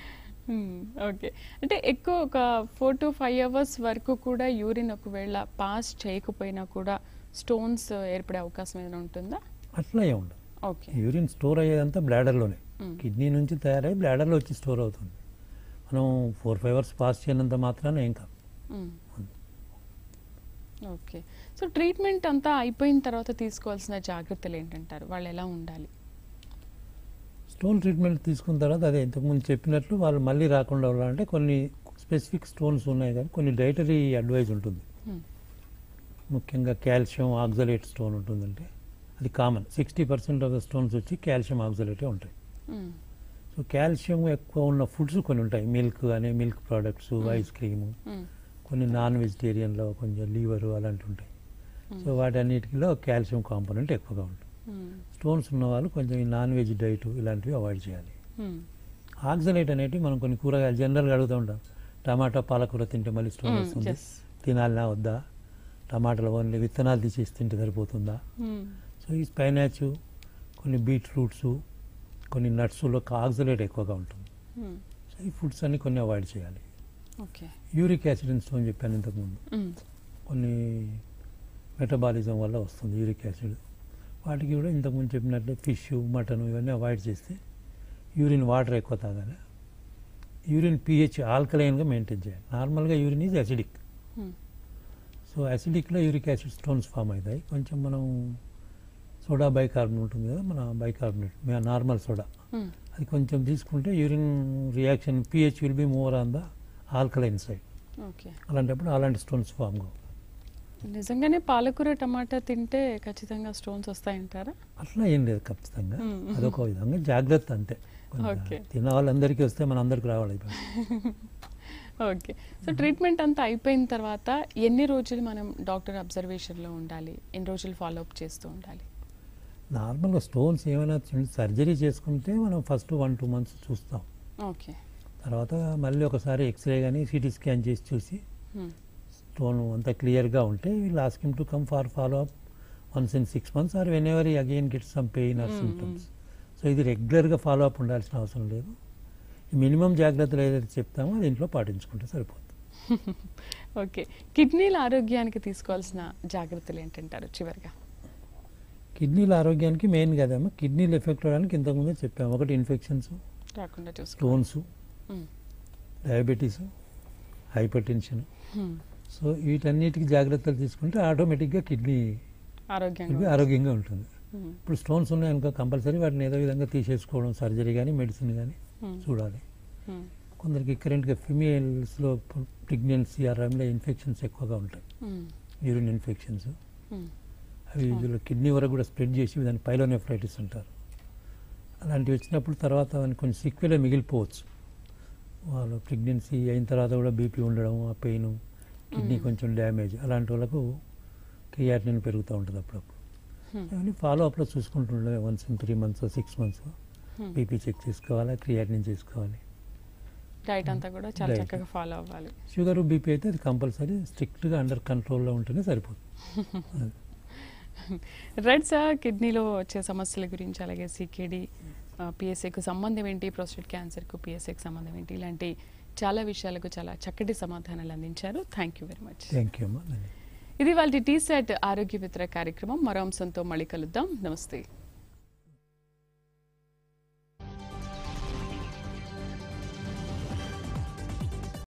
ఓకే అంటే ఎక్కువ ఒక ఫోర్ టు ఫైవ్ అవర్స్ వరకు కూడా యూరిన్ ఒకవేళ పాస్ చేయకపోయినా కూడా స్టోన్స్ ఏర్పడే అవకాశం ఏదైనా ఉంటుందా అట్లా ఏం ఉండదు ఓకే యూరిన్ స్టోర్ అయ్యేదంతా బ్లాడర్లోనే Mm. కిడ్నీ నుంచి తయారై బ్లాడర్లో వచ్చి స్టోర్ అవుతుంది మనం ఫోర్ ఫైవ్ అవర్స్ పాస్ చేయనంత మాత్రాన ఏం కాదు ఓకే సో ట్రీట్మెంట్ అంతా అయిపోయిన తర్వాత తీసుకోవాల్సిన జాగ్రత్తలు ఏంటంటారు వాళ్ళు ఎలా ఉండాలి స్టోన్ ట్రీట్మెంట్ తీసుకున్న తర్వాత అదే ఇంతకుముందు చెప్పినట్లు వాళ్ళు మళ్ళీ రాకుండా ఉండాలంటే కొన్ని స్పెసిఫిక్ స్టోన్స్ ఉన్నాయి కానీ కొన్ని డైటరీ అడ్వైజ్ ఉంటుంది Hmm. ముఖ్యంగా కాల్షియం ఆక్సలేట్ స్టోన్ ఉంటుందంటే అది common sixty percent of the stones వచ్చి కాల్షియం ఆక్సలేటే ఉంటాయి Hmm. సో కాల్షియం ఎక్కువ ఉన్న ఫుడ్స్ కొన్ని ఉంటాయి మిల్క్ కానీ milk products ice cream Hmm. కొన్ని నాన్ వెజిటేరియన్లో కొంచెం లీవరు అలాంటివి ఉంటాయి Hmm. సో వాటన్నిటిలో కాల్షియం కాంపోనెంట్ ఎక్కువగా ఉంటుంది స్టోన్స్ ఉన్నవాళ్ళు కొంచెం ఈ నాన్ వెజ్ డైట్ ఇలాంటివి అవాయిడ్ చేయాలి ఆక్సలేట్ అనేటివి మనం కొన్ని కూరగాయలు జనరల్గా అడుగుతూ ఉంటాం టమాటా పాలకూర తింటే మళ్ళీ స్టోన్ Mm, వస్తుంది yes. తినాలనా వద్దా టమాటాలు ఓన్లీ విత్తనాలు తీసేసి తింటే సరిపోతుందా సో ఈ స్పైనాచ్ కొన్ని బీట్రూట్స్ కొన్ని నట్స్లో ఆక్సలేట్ ఎక్కువగా ఉంటుంది సో ఈ ఫుడ్స్ అన్ని కొన్ని అవాయిడ్ చేయాలి ఓకే యూరిక్ యాసిడ్ అని స్టోన్ చెప్పాను ఇంతకుముందు కొన్ని మెటబాలిజం వల్ల వస్తుంది యూరిక్ యాసిడ్ వాటికి కూడా ఇంతకుముందు చెప్పినట్లే ఫిష్ మటన్ ఇవన్నీ అవాయిడ్ చేస్తే యూరిన్ వాటర్ ఎక్కువ తాగాలి యూరిన్ పిహెచ్ ఆల్కలైన్గా మెయింటైన్ చేయాలి నార్మల్గా యూరిన్ ఈజ్ అసిడిక్ సో అసిడిక్లో యూరిక్ యాసిడ్ స్టోన్స్ ఫామ్ అవుతాయి కొంచెం మనం సోడా బైకార్బోనేట్ ఉంటుంది కదా మన బైకార్బోనేట్ నార్మల్ సోడా అది కొంచెం తీసుకుంటే urine reaction pH will be more on the alkaline side okay అలాంటప్పుడు అలాంటి స్టోన్స్ ఫామ్ కావు నిజంగానే పాలకూర టమాటా తింటే ఖచ్చితంగా స్టోన్స్ వస్తాయంటారా అట్లా ఏం లేదు ఖచ్చితంగా మ్మ్. అదొక విధంగా జాగ్రత్త అంతే కొంచెం ఓకే. తిన్న వాళ్ళందరికీ వస్తే మన అందరికి రావాలి ఇప్పుడు. ఓకే సో ట్రీట్మెంట్ అంతా అయిపోయిన తర్వాత ఎన్ని రోజులు మనం డాక్టర్ అబ్జర్వేషన్లో ఉండాలి ఎన్ని రోజులు ఫాలో అప్ చేస్తూ ఉండాలి నార్మల్గా స్టోన్స్ ఏమైనా సర్జరీ చేసుకుంటే మనం ఫస్ట్ వన్ టూ మంత్స్ చూస్తాం ఓకే తర్వాత మళ్ళీ ఒకసారి ఎక్స్రే కానీ సిటీ స్కాన్ చేసి చూసి స్టోన్ అంతా క్లియర్గా ఉంటే last come to come for follow up once in six months or whenever again get some pain or Mm, symptoms so ఇది రెగ్యులర్గా ఫాలో అప్ ఉండాల్సిన అవసరం లేదు ఈ మినిమం జాగ్రత్తలు ఏదైతే చెప్తామో అది ఇంట్లో పాటించుకుంటే సరిపోతుంది ఓకే కిడ్నీల ఆరోగ్యానికి తీసుకోవాల్సిన జాగ్రత్తలు ఏంటంటారు చివరిగా కిడ్నీల ఆరోగ్యానికి మెయిన్ కదమ్మా కిడ్నీలు ఎఫెక్ట్ అవడానికి ఇంతకుముందే చెప్పాము ఒకటి ఇన్ఫెక్షన్స్ రాకుండా చూసుకో స్టోన్స్ మ్మ్. Diabetes hypertension Hmm. So వీటన్నిటికి జాగ్రత్తలు తీసుకుంటే ఆటోమేటిక్గా కిడ్నీ ఆరోగ్యంగా ఇవి ఆరోగ్యంగా ఉంటుంది Hmm. ఇప్పుడు స్టోన్స్ ఉన్నాయనుకో కంపల్సరీ వాటిని ఏదో విధంగా తీసేసుకోవడం సర్జరీ కానీ మెడిసిన్ కానీ Hmm. చూడాలి Hmm. కొందరికి కరెంట్గా ఫిమేల్స్లో ప్రెగ్నెన్సీ ఆ టైంలో ఇన్ఫెక్షన్స్ ఎక్కువగా ఉంటాయి Hmm. Urine infections Hmm. అవి ఇందులో కిడ్నీ వరకు కూడా స్ప్రెడ్ చేసి దాన్ని పైలోనెఫ్రైటిస్ అంటారు అలాంటివి వచ్చినప్పుడు తర్వాత అవన్నీ కొంచెం సిక్వెలే మిగిలిపోవచ్చు వాళ్ళు ప్రెగ్నెన్సీ అయిన తర్వాత కూడా బీపీ ఉండడం ఆ పెయిన్ కిడ్నీ Mm. కొంచెం డ్యామేజ్ అలాంటి వాళ్ళకు క్రియాటినిన్ పెరుగుతూ ఉంటుంది అప్పుడప్పుడు Hmm. అవన్నీ ఫాలో అప్లో చూసుకుంటుండే once in three months six months Hmm. BP check చేసుకోవాలి క్రియాటినిన్ చేసుకోవాలి డైట్ అంతా కూడా చాలా Diet. చక్కగా ఫాలో అవ్వాలి షుగర్ బీపీ అయితే అది కంపల్సరీ స్ట్రిక్ట్గా అండర్ కంట్రోల్లో ఉంటేనే సరిపోతుంది అది. రెడ్ సార్ కిడ్నీలో వచ్చే సమస్యల గురించి అలాగే సికేడి పిఎస్ఏకు సంబంధం ఏంటి ప్రోస్టేట్ క్యాన్సర్కు పిఎస్ఏకి సంబంధం ఏంటి ఇలాంటి చాలా విషయాలకు చాలా చక్కటి సమాధానాలు అందించారు thank you very much thank you అమ్మా ఇది వాళ్ళ టీ సెట్ ఆరోగ్య మిత్ర కార్యక్రమం మరో అంశంతో మళ్ళీ కలుద్దాం నమస్తే